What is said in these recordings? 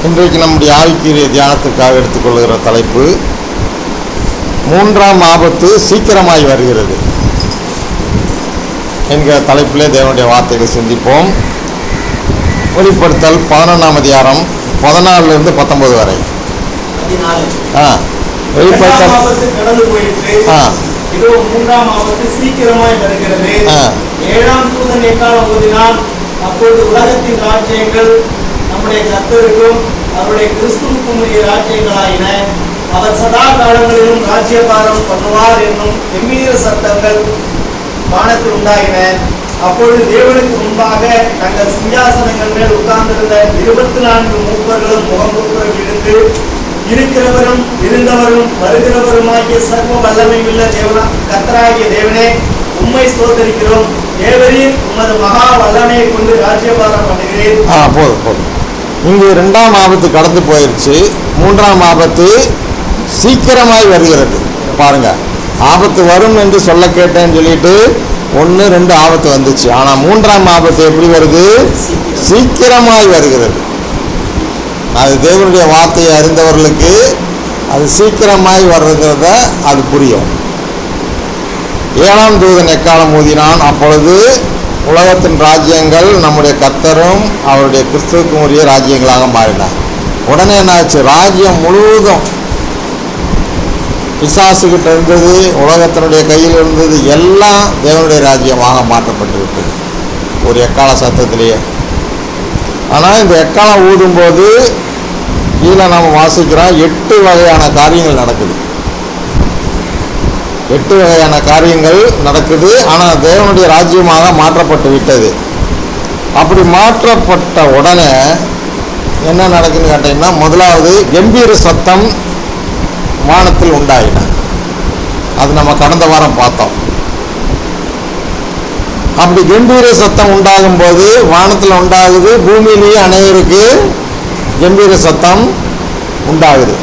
இன்றைக்கு நம்முடைய ஆவிக்குரிய தியானத்திற்காக எடுத்துக்கொள்கிற தலைப்பு மூன்றாம் ஆபத்து சீக்கிரமாய் வருகிறது என்கிற தலைப்பிலே தேவனுடைய வார்த்தைகளை சிந்திப்போம் வெளிப்படுத்தல் பதினொன்றாம் அதிகாரம் பதினாலிருந்து பத்தொன்பது வரை பதினாலு. ஆ இரண்டாம் வெளிப்படுத்தல் ஆபத்து கடந்து போயிற்று ஆ. இதோ மூன்றாம் ஆபத்து சீக்கிரமாய் வருகிறது ஆ. ஏழாம் தூதன் எக்காலம் ஊதினான் அப்பொழுது உலகத்தின் ராஜ்யங்கள் நம்முடைய கர்த்தருக்கும் அவருடைய கிறிஸ்துவுக்கும் உரிய ராஜ்யங்களாயின அவர் சதா காலங்களிலும் ராஜ்யபாரம் பண்ணுவார் என்னும் எம்மீற சத்தங்கள் வானத்தில் உண்டாயின அப்பொழுது தேவனுக்கு முன்பாக தங்கள் சிங்காசனங்கள் மேல் உட்கார்ந்திருந்த இருபத்தி நான்கு மூப்பர்களும் முகமுக்குற விழுந்து இருக்கிறவரும் இருந்தவரும் வருகிறவருமாகிய சர்வ வல்லமையுள்ள தேவனா கர்த்தராகிய தேவனே உம்மை ஸ்தோத்தரிக்கிறோம் தேவரீர் உமது மகா வல்லமையை கொண்டு ராஜ்யபாரம் பண்ணுகிறேன் ஆ போதும் போதும் இங்கே ரெண்டாம் ஆபத்து கடந்து போயிடுச்சு மூன்றாம் ஆபத்து சீக்கிரமாய் வருகிறது பாருங்க ஆபத்து வரும் என்று சொல்ல கேட்டேன்னு சொல்லிட்டு ஒன்று ரெண்டு ஆபத்து வந்துச்சு ஆனால் மூன்றாம் ஆபத்து எப்படி வருது சீக்கிரமாய் வருகிறது அது தேவனுடைய வார்த்தையை அறிந்தவர்களுக்கு அது சீக்கிரமாய் வர்றத அது புரியும் ஏழாம் தூதன் எக்காலம் ஊதினான் அப்பொழுது உலகத்தின் ராஜ்யங்கள் நம்முடைய கர்த்தரும் அவருடைய கிறிஸ்துவுக்கும் உரிய ராஜ்யங்களாக மாறின உடனே என்னாச்சு ராஜ்யம் முழுவதும் பிசாசுகிட்ட இருந்தது உலகத்தினுடைய கையில் இருந்தது எல்லாம் தேவனுடைய ராஜ்யமாக மாற்றப்பட்டு விட்டது ஒரு எக்கால சத்தத்திலேயே ஆனால் இந்த எக்காலம் ஊதும்போது கீழே நாம் வாசிக்கிறோம் எட்டு வகையான காரியங்கள் நடக்குது எட்டு வகையான காரியங்கள் நடக்குது ஆனால் தேவனுடைய ராஜ்யமாக மாற்றப்பட்டு விட்டது அப்படி மாற்றப்பட்ட உடனே என்ன நடக்குதுன்னு கேட்டிங்கன்னா முதலாவது கம்பீர சத்தம் வானத்தில் உண்டாயின அது நம்ம கடந்த வாரம் பார்த்தோம் அப்படி கம்பீர சத்தம் உண்டாகும் போது வானத்தில் உண்டாகுது பூமியிலேயே அனைவருக்கு கம்பீர சத்தம் உண்டாகுது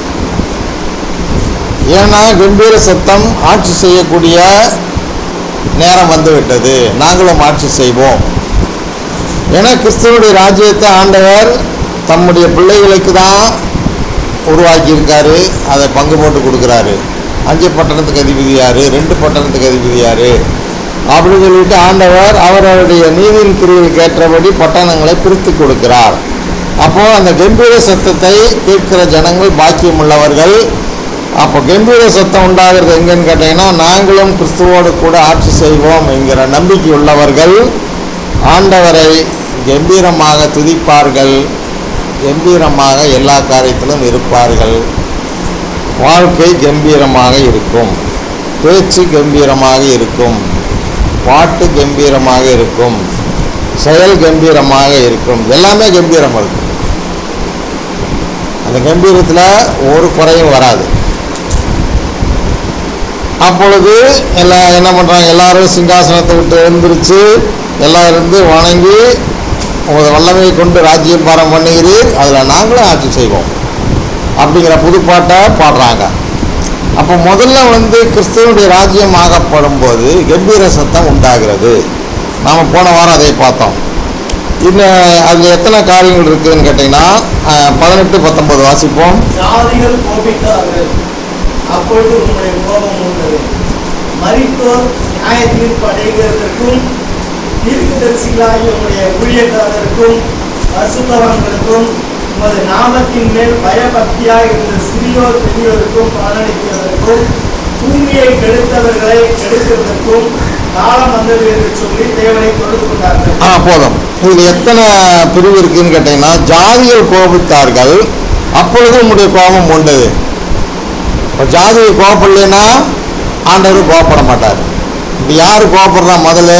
ஏன்னா கம்பீர சத்தம் ஆட்சி செய்யக்கூடிய நேரம் வந்து விட்டது நாங்களும் ஆட்சி செய்வோம் ஏன்னா கிறிஸ்துவனுடைய ராஜ்யத்தை ஆண்டவர் தம்முடைய பிள்ளைகளுக்கு தான் உருவாக்கியிருக்காரு அதை பங்கு போட்டு கொடுக்குறாரு அஞ்சு பட்டணத்துக்கு அதிபதி யாரு ரெண்டு பட்டணத்துக்கு அதிபதி யாரு அப்படின்னு சொல்லிட்டு ஆண்டவர் அவருடைய நீதியின் கிரிவுக்கு ஏற்றபடி பட்டணங்களை பிரித்து கொடுக்கிறார் அப்போ அந்த கம்பீர சத்தத்தை கேட்கிற ஜனங்கள் பாக்கியம் உள்ளவர்கள் அப்போ கம்பீர சத்தம் உண்டாகிறது எங்கன்னு கேட்டீங்கன்னா நாங்களும் கிறிஸ்துவோடு கூட ஆட்சி செய்வோம் என்கிற நம்பிக்கை உள்ளவர்கள் ஆண்டவரை கம்பீரமாக துதிப்பார்கள் கம்பீரமாக எல்லா காரியத்திலும் இருப்பார்கள் வாழ்க்கை கம்பீரமாக இருக்கும் பேச்சு கம்பீரமாக இருக்கும் பாட்டு கம்பீரமாக இருக்கும் செயல் கம்பீரமாக இருக்கும் எல்லாமே கம்பீரம் இருக்கும் அந்த கம்பீரத்தில் ஒரு குறையும் வராது அப்பொழுது எல்லாம் என்ன பண்ணுறாங்க எல்லாரும் சிங்காசனத்தை விட்டு எழுந்திருச்சு எல்லாம் இருந்து வணங்கி உமது வல்லமையை கொண்டு ராஜ்யம் பாரம் பண்ணுகிறீர் அதில் நாங்களும் ஆட்சி செய்வோம் அப்படிங்கிற புதுப்பாட்டை பாடுறாங்க அப்போ முதல்ல வந்து கிறிஸ்துவனுடைய ராஜ்யம் ஆகப்படும் போது கம்பீர சத்தம் உண்டாகிறது நாம் போன வாரம் அதை பார்த்தோம் இன்னும் அதில் எத்தனை காரியங்கள் இருக்குதுன்னு கேட்டிங்கன்னா அஹ், பதினெட்டு பத்தொன்பது வாசிப்போம் ஜாதிகள் கோபித்தார்கள் அப்பொழுது உம்முடைய கோபம் உள்ளது மரித்தோர் நியாய தீர்ப்பு அடைகிறதற்கும் தீர்க்கதரிசிகளாகிய உம்முடைய ஊழியக்காரருக்கும் பசுத்தவங்களுக்கும் உமது நாமத்தின் மேல் பயபக்தியாக இருந்த சிறியோர் பெரியோருக்கும் பலனளிக்கிறதற்கும் பூமியை கெடுத்தவர்களை கெடுக்கிறதற்கும் காலம் வந்தது என்று சொல்லி தேவனை தொழுது கொண்டார்கள் ஆ போதும் இதில் எத்தனை பிரிவு இருக்குன்னு கேட்டிங்கன்னா ஜாதிகள் கோபித்தார்கள் அப்பொழுது உங்களுடைய கோபம் உண்டது இப்போ ஜாதியை கோபப்படலைன்னா ஆண்டவர் கோபப்பட மாட்டார் இப்போ யார் கோபப்படுறா முதல்ல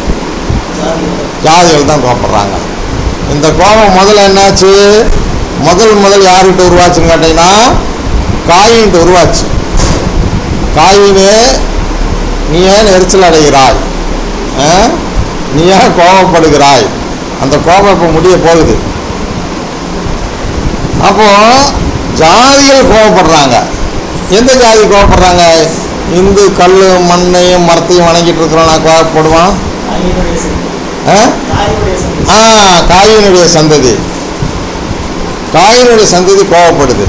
ஜாதிகள் தான் கோபப்படுறாங்க இந்த கோபம் முதல்ல என்னாச்சு முதல் முதல் யார்கிட்ட உருவாச்சுன்னு கேட்டிங்கன்னா காயின்ட்டு உருவாச்சு காயினே நீ ஏன் எரிச்சல் அடைகிறாய் ஆ? நீ ஏன் கோபப்படுகிறாய் அந்த கோபம் இப்போ முடிய போகுது அப்போ ஜாதிகள் கோபப்படுறாங்க எந்த ஜாதி கோபப்படுறாங்க இந்து கல் மண்ணையும் மரத்தையும் வணங்கிட்டு இருக்கிறோம் நான் கோபப்படுவான் தாயினுடைய சந்ததி. ஆ? தாயினுடைய சந்ததி. ஆ காயினுடைய சந்ததி காயினுடைய சந்ததி கோவப்படுது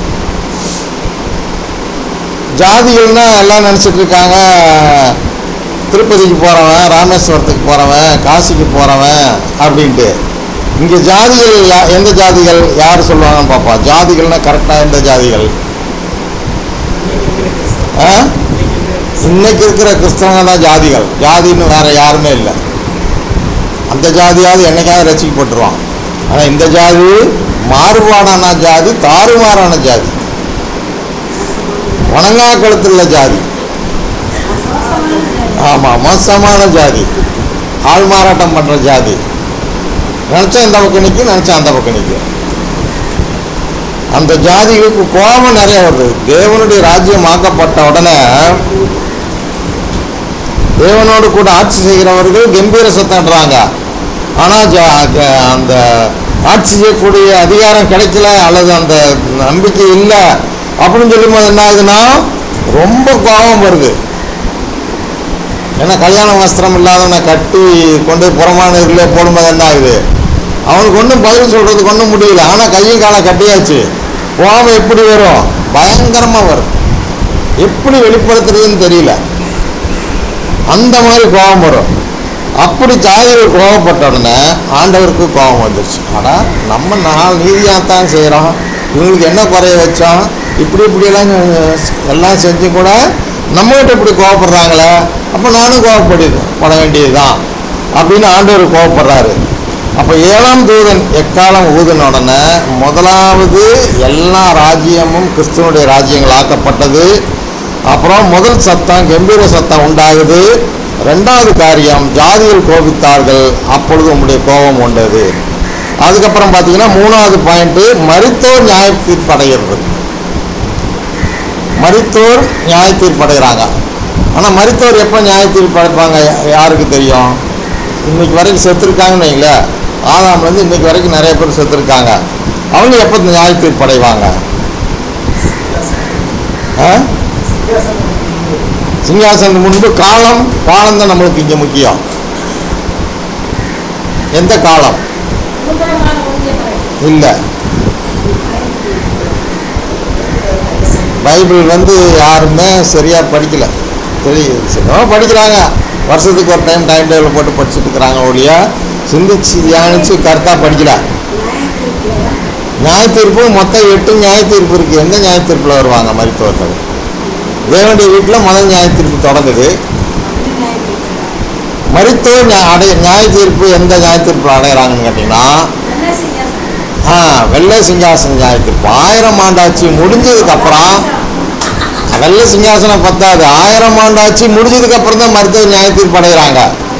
ஜாதிகள்னா எல்லாம் நினச்சிட்டு இருக்காங்க திருப்பதிக்கு போகிறவன் ராமேஸ்வரத்துக்கு போகிறவன் காசிக்கு போகிறவன் அப்படின்ட்டு இங்கே ஜாதிகள் யா- எந்த ஜாதிகள் யார் சொல்லுவாங்கன்னு பார்ப்போம் ஜாதிகள்னா கரெக்டாக எந்த ஜாதிகள் ஆ இன்னைக்கு இருக்கிற கிறிஸ்தவங்க தான் ஜாதிகள் ஜாதின்னு வேற யாருமே இல்லை அந்த ஜாதியாவது என்னைக்காவது ரசிக்கப்பட்டுருவான் ஆனால் இந்த ஜாதி மாறுபாடான ஜாதி தாறுமாறான ஜாதி வணங்கா கழுத்துள்ள ஜாதி ஆமாம் மோசமான ஜாதி ஆள் மாறாட்டம் பண்ணுற ஜாதி நினச்சா இந்த பக்கம் நிற்கும் நினச்சா அந்த பக்கம் நிற்கும் அந்த ஜாதிகளுக்கு கோபம் நிறைய வருது தேவனுடைய ராஜ்யம் ஆக்கப்பட்ட உடனே தேவனோடு கூட ஆட்சி செய்கிறவர்கள் கம்பீர சத்தம்ன்றாங்க ஆனால் அந்த ஆட்சி செய்யக்கூடிய அதிகாரம் கிடைக்கல அல்லது அந்த நம்பிக்கை இல்லை அப்படின்னு சொல்லும்போது என்ன ஆகுதுன்னா ரொம்ப கோபம் வருது ஏன்னா கல்யாண வஸ்திரம் இல்லாதவனை கட்டி கொண்டு போய் புறமான இருளே போடும்போது என்ன ஆகுது அவனுக்கு ஒன்றும் பதில் சொல்கிறதுக்கு ஒன்றும் முடியல ஆனால் கையும் காலை கட்டியாச்சு கோபம் எப்படி வரும் பயங்கரமாக வரும் எப்படி வெளிப்படுத்துறதுன்னு தெரியல அந்த மாதிரி கோபம் வரும் அப்படி ஜாதிகள் கோபப்பட்ட உடனே ஆண்டவருக்கு கோபம் வந்துருச்சு ஆனால் நம்ம நாள் நீதியாக தான் செய்கிறோம் இவங்களுக்கு என்ன குறைய வச்சோம் இப்படி இப்படியெல்லாம் செ- எல்லாம் செஞ்சு கூட நம்மகிட்ட இப்படி கோவப்படுறாங்களே அப்போ நானும் கோவப்படு பட வேண்டியதுதான் அப்படின்னு ஆண்டவர் கோவப்படுறாரு அப்போ ஏழாம் தூதன் எக்காலம் ஊதின உடனே முதலாவது எல்லா ராஜ்யமும் கிறிஸ்துவனுடைய ராஜ்யங்கள் ஆக்கப்பட்டது அப்புறம் முதல் சத்தம் கம்பீர சத்தம் உண்டாகுது ரெண்டாவது காரியம் ஜாதிகள் கோபித்தார்கள் அப்பொழுது உங்களுடைய கோபம் உண்டது அதுக்கப்புறம் பார்த்தீங்கன்னா மூணாவது பாயிண்ட்டு மரித்தோர் நியாய தீர்ப்படைகிறது மரித்தோர் நியாய தீர்ப்படைகிறாங்க ஆனால் மரித்தோர் எப்போ நியாய தீர்ப்படைப்பாங்க யா- யாருக்கு தெரியும் இன்னைக்கு வரைக்கும் செத்துருக்காங்கன்னு வைங்களேன் ஆதாம்லேருந்து இன்னைக்கு வரைக்கும் நிறைய பேர் செத்துருக்காங்க அவங்க எப்போ நியாய தீர்ப்படைவாங்க ஆ சிங்காசனத்துக்கு முன்பு காலம் காலம் தான் நம்மளுக்கு இங்கே முக்கியம் எந்த காலம் நூதனமான ஊதிய முறை. இல்லை பைபிள் வந்து யாருமே சரியாக படிக்கல தெரியுது சரியா படிக்கிறாங்க வருஷத்துக்கு ஒரு டைம் டைம் டேபிள் போட்டு படிச்சுட்டு இருக்கிறாங்க ஒழிய சிந்திச்சு தியானிச்சு கரெக்டாக படிக்கல நியாய தீர்ப்பு மொத்தம் எட்டு நியாய தீர்ப்பு இருக்குது எந்த நியாய தீர்ப்பில் வருவாங்க மருத்துவர்கள் தேவனுடைய வீட்டில் முதல் நியாய தீர்ப்பு தொடங்குது மருத்துவர் நியா- அடை நியாய தீர்ப்பு எந்த நியாய தீர்ப்பில் அடையிறாங்கன்னு கேட்டிங்கன்னா நல்ல சிங்காசனம். ஆ வெள்ளை சிங்காசன நியாய தீர்ப்பு ஆயிரம் ஆண்டாட்சி முடிஞ்சதுக்கு அப்புறம் வெள்ளை சிங்காசனம் பத்தாது ஆயிரம் ஆண்டாட்சி முடிஞ்சதுக்கு அப்புறம் தான் மருத்துவ நியாய தீர்ப்பு அடைகிறாங்க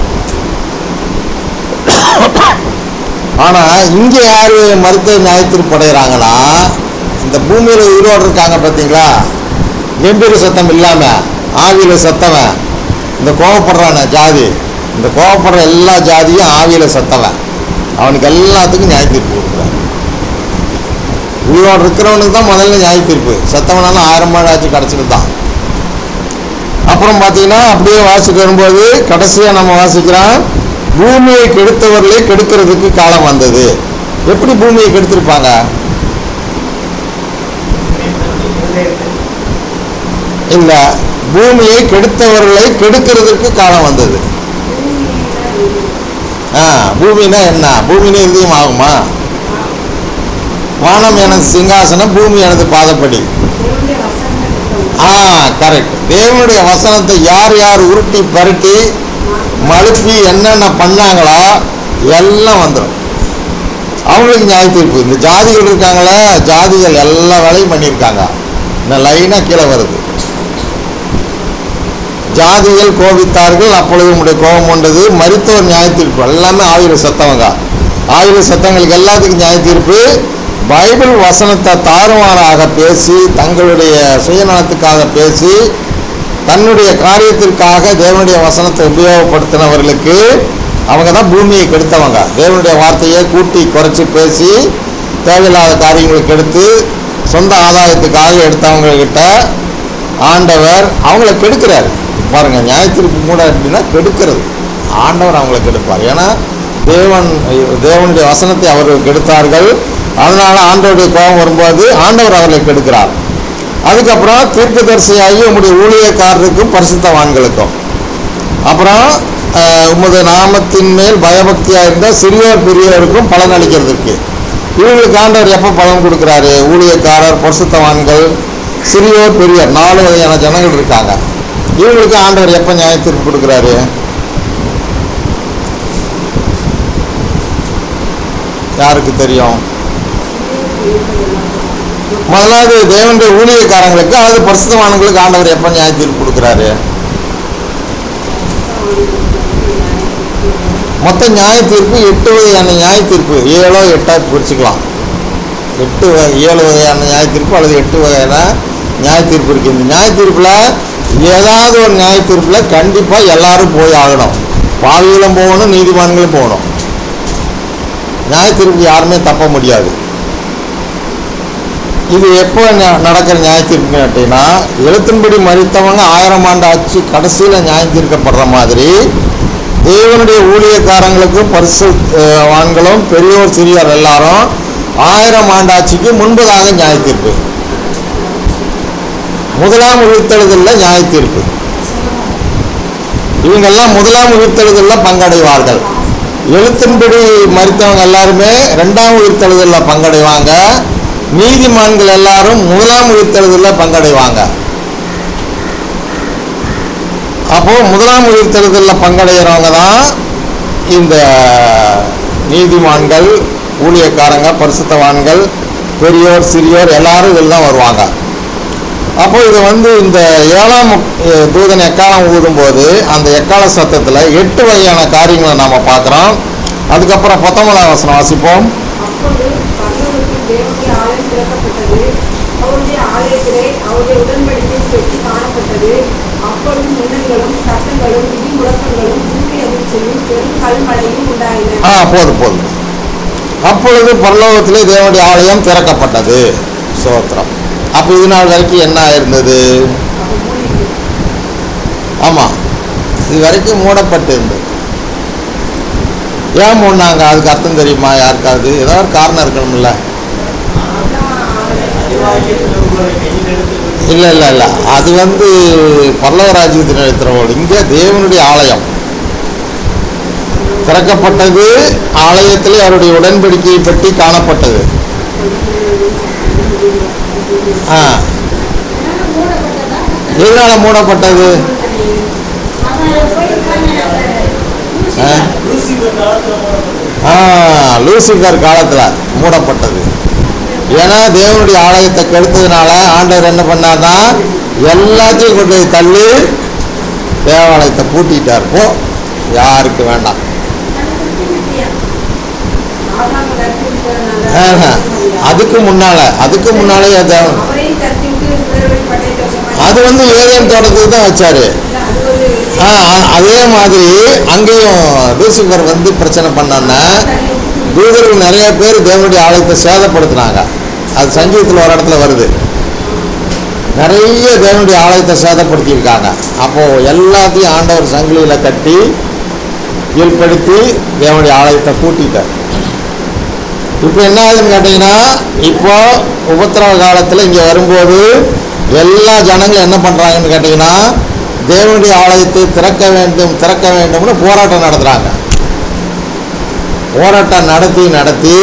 ஆனா இங்க யாரு மருத்துவ நியாய தீர்ப்பு அடைகிறாங்கன்னா இந்த பூமியில உயிரோடு இருக்காங்க பார்த்தீங்களா கம்பீர சத்தம் இல்லாம ஆவியில சத்தவன் இந்த கோவப்படுறான ஜாதி இந்த கோவப்படுற எல்லா ஜாதியும் ஆவியில சத்தவன் அவனுக்கு எல்லாத்துக்கும் நியாய தீர்ப்பு கொடுக்குறான் உயிரோடு இருக்கிறவனுக்கு தான் முதல்ல நியாய தீர்ப்பு செத்தவனாலும் ஆயிரம் மாடு ஆச்சு கிடச்சிட்டு தான் அப்புறம் பார்த்தீங்கன்னா அப்படியே வாசிட்டு வரும்போது கடைசியாக நம்ம வாசிக்கிறோம் பூமியை கெடுத்தவர்களே கெடுக்கிறதுக்கு காலம் வந்தது எப்படி பூமியை கெடுத்திருப்பாங்க இல்லை பூமியை கெடுத்தவர்களை கெடுக்கிறதுக்கு காலம் வந்தது ஆ பூமினா என்ன பூமியில இறுதியம் ஆகுமா வானம் எனது சிங்காசனம் பூமி எனது பாதப்படி தேவனுடைய வசனத்தை கொடுத்தவங்க. ஆ கரெக்ட் தேவனுடைய வசனத்தை யார் யார் உருட்டி பருட்டி மழுப்பி என்னென்ன பண்ணாங்களோ எல்லாம் வந்துடும் அவங்களுக்கு நியாய தீர்ப்பு இந்த ஜாதிகள் இருக்காங்களே ஜாதிகள் எல்லா வேலையும் பண்ணியிருக்காங்க இந்த லைனாக கீழே வருது ஜாதிகள் கோபித்தார்கள் அப்பொழுது உங்களுடைய கோபம் கொண்டது மரித்தோர் நியாய தீர்ப்பு எல்லாமே ஆயுத சத்தவங்க ஆயுத சத்தங்களுக்கு எல்லாத்துக்கும் நியாய தீர்ப்பு பைபிள் வசனத்தை தாறுமாறாக பேசி தங்களுடைய சுயநலத்துக்காக பேசி தன்னுடைய காரியத்திற்காக தேவனுடைய வசனத்தை உபயோகப்படுத்தினவர்களுக்கு அவங்க தான் பூமியை கெடுத்தவங்க தேவனுடைய வார்த்தையை கூட்டி குறைச்சி பேசி தேவையில்லாத காரியங்களுக்கு எடுத்து சொந்த ஆதாயத்துக்காக எடுத்தவங்கக்கிட்ட ஆண்டவர் அவங்கள கெடுக்கிறார் பாருங்க நியாயத்திற்கு கூட எப்படின்னா கெடுக்கிறது ஆண்டவர் அவங்கள கெடுப்பார் ஏன்னா தேவன் தேவனுடைய வசனத்தை அவர்கள் கெடுத்தார்கள் அதனால ஆண்டவருடைய கோபம் வரும்போது ஆண்டவர் அவர்களை கெடுக்கிறார் அதுக்கப்புறம் தீர்க்கதரிசியாகி உம்முடைய ஊழியக்காரருக்கும் பரிசுத்தவான்களுக்கும் அப்புறம் அஹ், உமது நாமத்தின் மேல் பயபக்தியாக இருந்த சிறியோர் பெரியோருக்கும் பலன் அளிக்கிறதுக்கு இவங்களுக்கு ஆண்டவர் எப்போ பலன் கொடுக்குறாரு ஊழியக்காரர் பரிசுத்தவான்கள் சிறியோர் பெரியோர் நாலு வகையான ஜனங்கள் இருக்காங்க இவங்களுக்கு ஆண்டவர் எப்போ நியாய தீர்ப்பு கொடுக்குறாரு யாருக்கு தெரியும் முதலாவது தேவனுடைய ஊழியக்காரங்களுக்கு அல்லது பரிசுத்தவான்களுக்கு ஆண்டவர் எப்போ நியாய தீர்ப்பு கொடுக்குறாரு மொத்த நியாய தீர்ப்பு எட்டு வகையான நியாய தீர்ப்பு ஏழோ எட்டா பிரிச்சுக்கலாம் எட்டு வகை ஏழு வகையான நியாய தீர்ப்பு அல்லது எட்டு வகையான நியாய தீர்ப்பு இருக்கு இந்த நியாய தீர்ப்பில் ஏதாவது ஒரு நியாய தீர்ப்பில் கண்டிப்பாக எல்லாரும் போய் ஆகணும் பாவிகளும் போகணும் நீதிமான்களும் போகணும் நியாய தீர்ப்பு யாருமே தப்ப முடியாது இது எப்போ ந- நடக்கிற நியாய தீர்ப்புன்னு கேட்டீங்கன்னா எழுத்தின்படி மறித்தவங்க ஆயிரம் ஆண்டு ஆட்சி கடைசியில் நியாயம் தீர்க்கப்படுற மாதிரி தேவனுடைய ஊழியக்காரங்களுக்கும் பரிசு அஹ், வான்களும் பெரியோர் சிறியோர் எல்லாரும் ஆயிரம் ஆண்டு ஆட்சிக்கு முன்பதாக நியாய தீர்ப்பு முதலாம் உயிர்த்தெழுதலில் நியாய தீர்ப்பு இவங்கெல்லாம் முதலாம் உயிர்த்தெழுதலில் பங்கடைவார்கள் எழுத்தின்படி மறித்தவங்க எல்லாருமே ரெண்டாம் உயிர்த்தெழுதலில் பங்கடைவாங்க நீதிமான்கள் எல்லாரும் முதலாம் உயிர்த்தெழுதலில் பங்கடைவாங்க அப்போ முதலாம் உயிர்த்தெழுதலில் பங்கடைகிறவங்க தான் இந்த நீதிமான்கள் ஊழியக்காரங்க பரிசுத்தவான்கள் பெரியோர் சிறியோர் எல்லாரும் இதில் தான் வருவாங்க அப்போ இது வந்து இந்த ஏழாம் அஹ், தூதன் எக்காலம் ஊதும்போது அந்த எக்கால சத்தத்தில் எட்டு வகையான காரியங்களை நாம் பார்க்குறோம் அதுக்கப்புறம் பத்தொன்பதாம் வசனம் வாசிப்போம் அப்பொழுது பரலோகத்தில் தேவனுடைய ஆலயம் திறக்கப்பட்டது அவருடைய ஆலயத்திலே அவருடைய உடன்படிக்கை பெட்டி காணப்பட்டது அப்பொழுது மின்னல்களும் சத்தங்களும் இடி முழக்கங்களும் பூமி அதிர்ச்சியும் பெரும் கல்மழையும் உண்டாயின ஆ போதும் போதும் அப்பொழுது பரலோகத்திலே தேவனுடைய ஆலயம் திறக்கப்பட்டது சோத்திரம் அப்போ இது நாள் வரைக்கும் என்ன ஆயிருந்தது அப்ப மூடிட்டு ஆமாம் இது வரைக்கும் மூடப்பட்டு இருந்தது ஏன் மூடினாங்க அதுக்கு அர்த்தம் தெரியுமா யாருக்காவது ஏதாவது ஒரு காரணம் இருக்கணும்ல அதிவாகியத்தில் உங்களை கையில் எடுத்து இல்லை இல்லை இல்லை அது வந்து பல்லவ ராஜ்யத்தில் நடத்துகிறவங்க இங்கே தேவனுடைய ஆலயம் திறக்கப்பட்டது ஆலயத்திலே அவருடைய உடன்படிக்கையை பற்றி காணப்பட்டது ஆ என்னென்ன மூடப்பட்டதா எதனால மூடப்பட்டது அவன் போயிருக்காங்க ஆ? லூசிபர் காலத்தில் மூடப்பட்டது ஆ லூசிஃபர் காலத்தில் மூடப்பட்டது ஏன்னா தேவனுடைய ஆலயத்தை கெடுத்ததுனால ஆண்டவர் என்ன பண்ணார்னா எல்லாத்தையும் கொண்டு போய் தள்ளி தேவாலயத்தை பூட்டிட்டார் போ யாருக்கு வேண்டாம் ஆதாம தட்டி ஆஹா. விட்டதுனால அதுக்கு முன்னால அதுக்கு முன்னாலே தேவன் அவரையும் தட்டி விட்டு வேறு பட்டை தோஷமா அது வந்து ஏதேன் தோட்டத்துக்கு தான் வச்சாரு அது ஒரு ஆ, அ- அதே மாதிரி அங்கேயும் லூசிஃபர் வந்து பிரச்சனை பண்ணான்னா தூதர்கள் நிறைய பேர் தேவனுடைய ஆலயத்தை சேதப்படுத்தினாங்க அது சங்கீதத்தில் ஒரு இடத்துல வருது நிறைய தேவனுடைய ஆலயத்தை சேதப்படுத்தியிருக்காங்க அப்போது எல்லாத்தையும் ஆண்டவர் சங்கிலியில் கட்டி கீழ்ப்படுத்தி தேவனுடைய ஆலயத்தை பூட்டிட்டார் இப்போ என்ன ஆகுதுன்னு கேட்டிங்கன்னா இப்போ உபத்திரவ காலத்தில் இங்கே வரும்போது எல்லா ஜனங்களும் என்ன பண்ணுறாங்கன்னு கேட்டிங்கன்னா தேவனுடைய ஆலயத்தை திறக்க வேண்டும் திறக்க வேண்டும்னு போராட்டம் நடத்துகிறாங்க போராட்டம் நடத்தி நடத்தி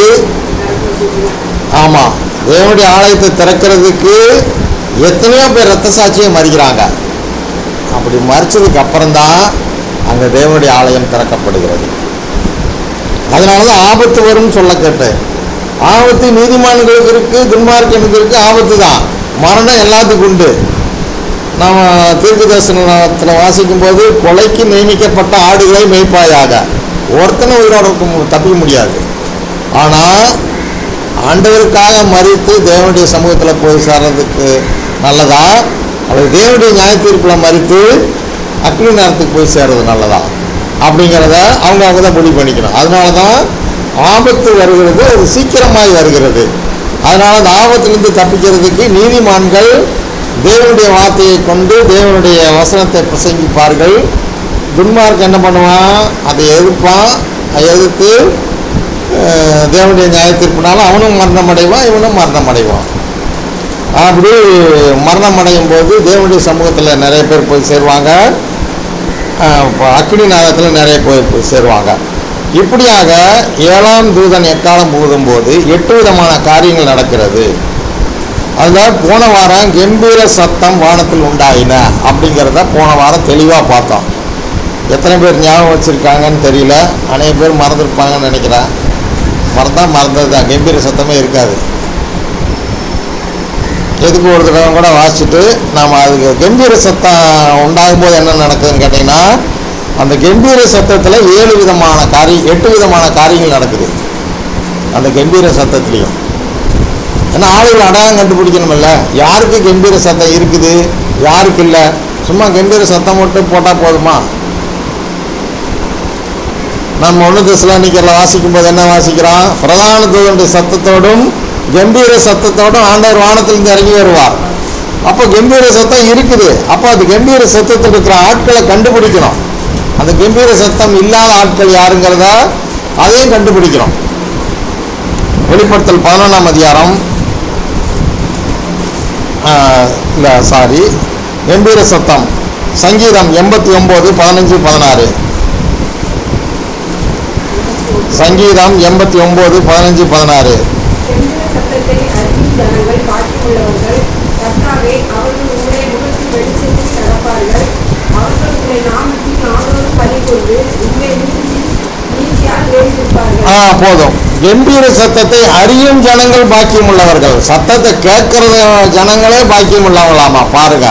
ஆமாம் தேவனுடைய ஆலயத்தை திறக்கிறதுக்கு எத்தனையோ பேர் ரத்த சாட்சியை மறிக்கிறாங்க அப்படி மறிச்சதுக்கு அப்புறம்தான் அங்கே தேவனுடைய ஆலயம் திறக்கப்படுகிறது அதனால தான் ஆபத்து வரும்னு சொல்ல கேட்டேன் ஆபத்து நீதிமான்களுக்கு இருக்கு துன்மார்க்கனுக்கு இருக்கு ஆபத்து தான் மரணம் எல்லாத்துக்கும் உண்டு நாம் தீர்க்க தரிசனத்தில் வாசிக்கும் போது கொலைக்கு நியமிக்கப்பட்ட ஆடுகளை மேய்ப்பாயாக ஒருத்தனை உயிரோட இருக்க மு- தப்பிக்க முடியாது ஆனால் ஆண்டவருக்காக மறித்து தேவனுடைய சமூகத்தில் போய் சேர்றதுக்கு நல்லதா அல்லது தேவனுடைய நியாய தீர்ப்பில் மறித்து அக்னி நேரத்துக்கு போய் சேர்றது நல்லதா அப்படிங்கிறத அவங்க அவங்க தான் முடிவு பண்ணிக்கணும் அதனால தான் ஆபத்து வருகிறது அது சீக்கிரமாய் வருகிறது அதனால அந்த ஆபத்திலிருந்து தப்பிக்கிறதுக்கு நீதிமான்கள் தேவனுடைய வார்த்தையை கொண்டு தேவனுடைய வசனத்தை பிரசங்கிப்பார்கள் துன்மார்க்கு என்ன பண்ணுவான் அதை எதிர்ப்பான் அதை எதிர்த்து அஹ், தேவனுடைய நியாயத்தீர்ப்பினால அவனும் மரணம் அடைவான் இவனும் மரணம் அடைவான் அப்படி மரணம் அடையும் போது தேவனுடைய சமூகத்தில் நிறைய பேர் போய் சேருவாங்க அஹ், இப்ப அக்னி நாகத்தில் நிறைய பேர் போய் சேருவாங்க இப்படியாக ஏழாம் தூதன் எக்காலம் போது எட்டு விதமான காரியங்கள் நடக்கிறது அதில் போன வாரம் கம்பீர சத்தம் வானத்தில் உண்டாயின அப்படிங்கிறத போன வாரம் தெளிவாக பார்த்தோம் எத்தனை பேர் ஞாபகம் வச்சுருக்காங்கன்னு தெரியல அநேக பேர் மறந்துருப்பாங்கன்னு நினைக்கிறேன் மறந்தா மறந்தது தான் கம்பீர சத்தமே இருக்காது எதுக்கு ஒரு தடவை கூட வாசிச்சுட்டு நாம் அதுக்கு கம்பீர சத்தம் உண்டாகும் போது என்ன நடக்குதுன்னு கேட்டிங்கன்னா அந்த கம்பீர சத்தத்தில் ஏழு விதமான காரியம் எட்டு விதமான காரியங்கள் நடக்குது அந்த கம்பீர சத்தத்துலேயும் ஏன்னா ஆளுகள் அடையாளம் கண்டுபிடிக்கணுமில்ல யாருக்கு கம்பீர சத்தம் இருக்குது யாருக்கு இல்லை சும்மா கம்பீர சத்தம் மட்டும் போட்டால் போதுமா நம்ம ஒன்று திசலானிக்கரில் வாசிக்கும் போது என்ன வாசிக்கிறோம் பிரதான தூதனுடைய சத்தத்தோடும் கம்பீர சத்தத்தோடும் ஆண்டவர் வானத்திலிருந்து இறங்கி வருவார் அப்போ கம்பீர சத்தம் இருக்குது அப்போ அது கம்பீர சத்தத்தில் இருக்கிற ஆட்களை கண்டுபிடிக்கணும் அந்த கம்பீர சத்தம் இல்லாத ஆட்கள் யாருங்கிறத அதையும் கண்டுபிடிக்கிறோம் வெளிப்படுத்தல் பதினொன்றாம் அதிகாரம் இல்லை சாரி கம்பீர சத்தம் சங்கீதம் எண்பத்தி ஒம்பது பதினஞ்சு பதினாறு சங்கீதம் எண்பத்தி ஒம்பது பதினஞ்சு பதினாறு சென்ற சத்தத்தை அறியும் ஜனங்கள் பாக்கியுள்ளவர்கள் கர்த்தாவே அவர்கள் உங்களுடைய முகத்தில் வெளிச்சத்தில் நடப்பார்கள் அவர்கள் உங்களுடைய நாமத்தில் நாடோறும் பலி கொண்டு உங்களை நீதியால் வேண்டியிருப்பார்கள் ஆ போதும் கம்பீர சத்தத்தை அறியும் ஜனங்கள் பாக்கியம் உள்ளவர்கள் சத்தத்தை கேட்கறது ஜனங்களே பாக்கியம் உள்ளவங்களாமா பாருங்க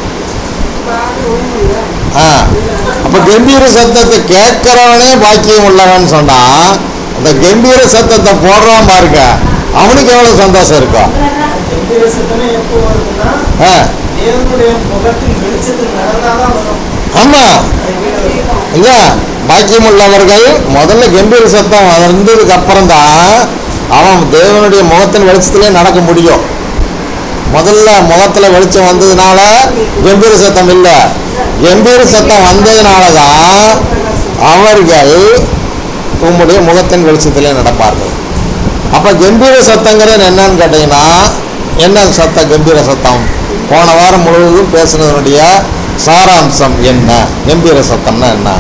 ஆ அப்போ கம்பீர சத்தத்தை கேட்கிறவனே பாக்கியம் உள்ளவன் சொன்னா அந்த கம்பீர சத்தத்தை போடுறான் பாருங்க அவனுக்கு எவ்வளவு சந்தோஷம் இருக்கும் கம்பீர சத்தமே எப்போ வருதுன்னா ஆ தேவனுடைய முகத்தின் வெளிச்சத்தில் நடந்தாதான் வரும் ஆமா அது கீழே வரும். இல்ல பாக்கியம் உள்ளவர்கள் முதல்ல கம்பீர சத்தம் வந்ததுக்கு அப்புறம் தான் அவன் தேவனுடைய முகத்தின் வெளிச்சத்திலே நடக்க முடியும் முதல்ல முகத்துல வெளிச்சம் வந்ததுனால கம்பீர சத்தம் இல்லை கம்பீர சத்தம் வந்ததுனால தான் அவர்கள் உம்முடைய முகத்தின் வெளிச்சத்திலே நடப்பார்கள் அப்ப கம்பீர சத்தங்கிறது என்னன்னு கேட்டீங்கன்னா என்ன சத்தம் கம்பீர சத்தம் போன வாரம் முழுவதும் பேசுனதனுடைய சாராம்சம் என்ன கம்பீர சத்தம்னா என்ன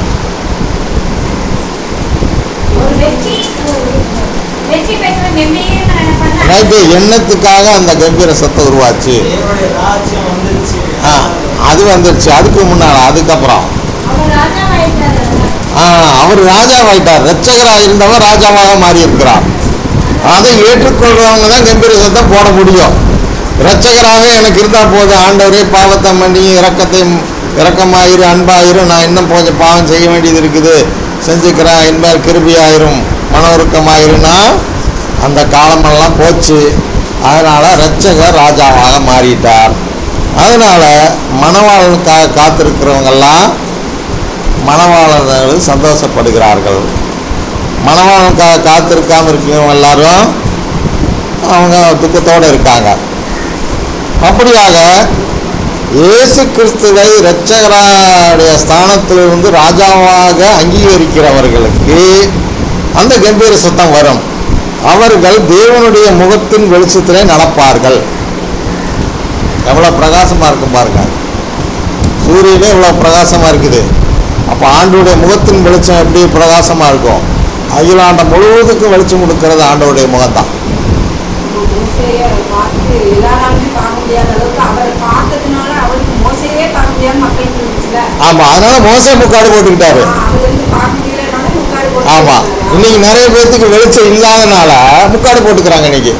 ஒரு வெற்றி வெற்றி பெற்ற கம்பீரமா பண்ணா ரைட்டு எண்ணத்துக்காக அந்த கம்பீர சத்தம் உருவாச்சு தேவனுடைய ராஜ்யம் வந்துருச்சு ஆ அது வந்துருச்சு அதுக்கு முன்னால் அதுக்கப்புறம் அவர் ராஜாவாயிட்டாரு ஆ அவர் ராஜாவாயிட்டார் ரட்சகராக இருந்தவர் ராஜாவாக மாறி இருக்கிறார் அதை ஏற்றுக்கொள்றவங்க தான் கம்பீர சத்தம் போட முடியும் ரட்சகராக எனக்கு இருந்தால் போதும் ஆண்டவரே பாவத்தை மன்னி இரக்கத்தை இரக்கமாயிரு அன்பாயிரும் நான் இன்னும் கொஞ்சம் பாவம் செய்ய வேண்டியது இருக்குது செஞ்சுக்கிறேன் என்பார் கிருபியாயிரும் மனோருக்கமாயிருன்னா அந்த காலமெல்லாம் போச்சு அதனால் ரட்சகர் ராஜாவாக மாறிட்டார் அதனால் மணவாளனுக்காக காத்திருக்கிறவங்கெல்லாம் மணவாளர்கள் சந்தோஷப்படுகிறார்கள் மணவாளனுக்காக காத்திருக்காம இருக்கிறவங்க எல்லாரும் அவங்க துக்கத்தோடு இருக்காங்க அப்படியாக இயேசு கிறிஸ்துவை இரட்சகருடைய ஸ்தானத்திலிருந்து ராஜாவாக அங்கீகரிக்கிறவர்களுக்கு அந்த கம்பீர சத்தம் வரும் அவர்கள் தேவனுடைய முகத்தின் வெளிச்சத்திலே நடப்பார்கள் எவ்வளோ பிரகாசமாக இருக்கும் பாருங்க சூரியனே இவ்வளோ பிரகாசமாக இருக்குது அப்போ ஆண்டோடைய முகத்தின் வெளிச்சம் எப்படி பிரகாசமாக இருக்கும் அகிலாண்டம் முழுவதுக்கும் வெளிச்சம் கொடுக்கறது ஆண்டோடைய முகம்தான் மோசையை பார்த்து எல்லாராலுமே பார்க்க முடியாத அளவுக்கு அவரை பார்த்ததுனால அவருக்கு மோசையே பார்க்க முடியாத மக்களுக்கு இருந்துச்சுல ஆமாம் அதனால மோசே முக்காடு போட்டுக்கிட்டாரு அவர் வந்து பார்க்க முடியலனால முக்காடு போட்டு ஆமாம் இன்னைக்கு நிறைய பேர்த்துக்கு வெளிச்சம் இல்லாதனால முக்காடு போட்டுக்கிறாங்க இன்னைக்கு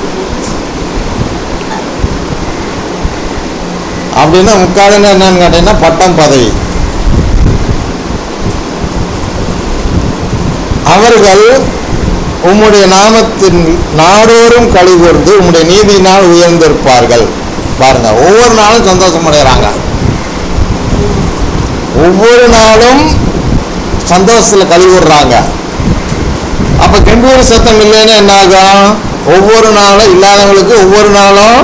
அப்படின்னா முக்காடுன்னா என்னன்னு கேட்டீங்கன்னா பட்டம் பதவி அவர்கள் உம்முடைய நாமத்தின் நாடோறும் கழிவுர்ந்து உம்முடைய நீதியினால் உயர்ந்திருப்பார்கள் பாருங்க ஒவ்வொரு நாளும் சந்தோஷம் அடைகிறாங்க ஒவ்வொரு நாளும் சந்தோஷத்தில் கழிவுடுறாங்க அப்போ கம்பீர சத்தம் இல்லைன்னா என்ன ஆகும் ஒவ்வொரு நாளும் இல்லாதவங்களுக்கு ஒவ்வொரு நாளும்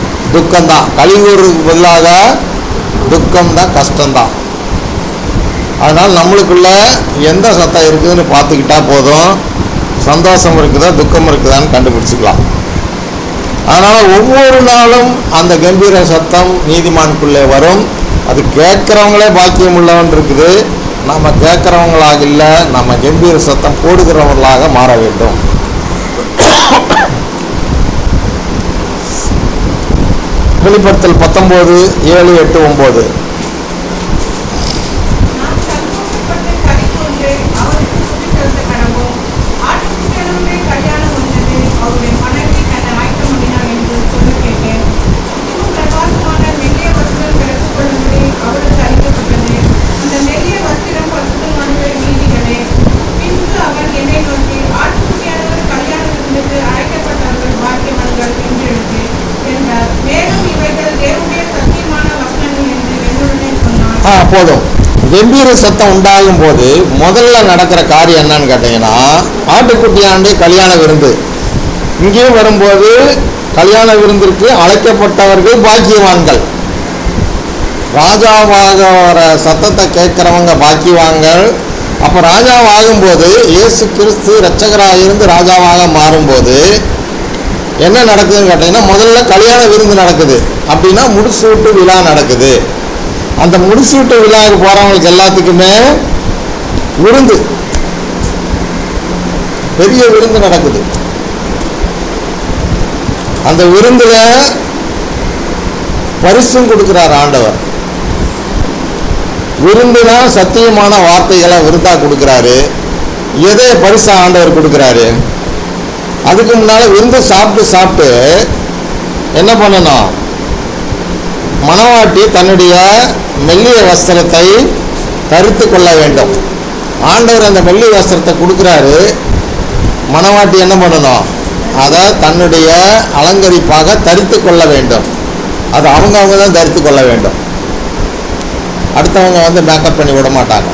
துக்கம்தான் கழிவுறதுக்கு பதிலாக துக்கம்தான் கஷ்டம்தான் அதனால் நம்மளுக்குள்ள எந்த சத்தம் இருக்குதுன்னு பார்த்துக்கிட்டா போதும் சந்தோஷம் இருக்குதா துக்கம் இருக்குதான்னு கண்டுபிடிச்சிக்கலாம் அதனால் ஒவ்வொரு நாளும் அந்த கம்பீர சத்தம் நீதிமானுக்குள்ளே வரும் அது கேட்குறவங்களே பாக்கியம் உள்ளவன் இருக்குது நம்ம கேட்குறவங்களாக இல்லை நம்ம கம்பீர சத்தம் போடுகிறவர்களாக மாற வேண்டும் வெளிப்படுத்தல் பத்தொம்போது ஏழு எட்டு ஒம்பது நான் சந்தோஷப்பட்டு கலிகூர்ந்து அவருக்கு துதி செலுத்த கடவோம். ஆட்டுக்குட்டியானவருடைய கல்யாணம் வந்தது. அவருடைய மனைவி தன்னை ஆயத்தம் பண்ணினாள் என்று சொல்லக் கேட்டேன். இன்னும் பிரகாசமான மெல்லிய வஸ்திரம் பெற்றுக் கொள்ளும்படி அவளுக்கு அளிக்கப்பட்டது. அந்த மெல்லிய வஸ்திரம் பரிசுத்தமானது நீதிகளே. பின்பு அவன் என்னை நோக்கி, ஆட்டுக்குட்டியானவர் கல்யாண விருந்துக்கு அழைக்கப்பட்டவர்கள் பாக்கியவான்கள் என்றெழுது என்றார். மேலும் இவைகள் தேவனுடைய சத்தியமான வசனங்கள் என்று என்னுடனே சொன்னார் ஆ போதும் கம்பீர சத்தம் உண்டாகும் போது முதல்ல நடக்கிற காரியம் என்னன்னு கேட்டிங்கன்னா ஆட்டுக்குட்டியாண்டு கல்யாண விருந்து இங்கேயும் வரும்போது கல்யாண விருந்திற்கு அழைக்கப்பட்டவர்கள் பாக்கியவான்கள் ராஜாவாக வர சத்தத்தை கேட்குறவங்க பாக்கியவான்கள் அப்போ ராஜாவாகும்போது இயேசு கிறிஸ்து இரட்சகராக இருந்து ராஜாவாக மாறும்போது என்ன நடக்குதுன்னு கேட்டிங்கன்னா முதல்ல கல்யாண விருந்து நடக்குது அப்படின்னா முடிசூட்டு விழா நடக்குது அந்த முடிசூட்டு விழாவுக்கு போகிறவங்களுக்கு எல்லாத்துக்குமே விருந்து பெரிய விருந்து நடக்குது அந்த விருந்துல பரிசும் கொடுக்கிறார் ஆண்டவர் விருந்துனா சத்தியமான வார்த்தைகளை விருந்தா கொடுக்குறாரு எதை பரிசா ஆண்டவர் கொடுக்குறாரு அதுக்கு முன்னால விருந்து சாப்பிட்டு சாப்பிட்டு என்ன பண்ணணும் மணவாட்டி தன்னுடைய மெல்லிய வஸ்திரத்தை தரித்து கொள்ள வேண்டும் ஆண்டவர் அந்த மெல்லிய வஸ்திரத்தை கொடுக்குறாரு மணவாட்டி என்ன பண்ணணும் அதை தன்னுடைய அலங்கரிப்பாக தரித்து கொள்ள வேண்டும் அது அவங்க அவங்க தான் தரித்து கொள்ள வேண்டும் அடுத்தவங்க வந்து மேக்கப் பண்ணி விட மாட்டாங்க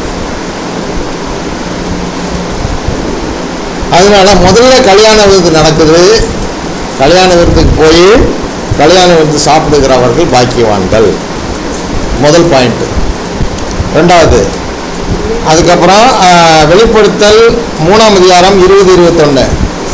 அதனால முதல்ல கல்யாண விருந்து நடக்குது கல்யாண விருந்துக்கு போய் கல்யாண விருந்து சாப்பிடுகிறவர்கள் பாக்கியவான்கள் முதல் பாயிண்ட் ரெண்டாவது அதுக்கப்புறம் ஆஹ், வெளிப்படுத்தல் மூணாம் அதிகாரம் இருபது இருபத்தொன்று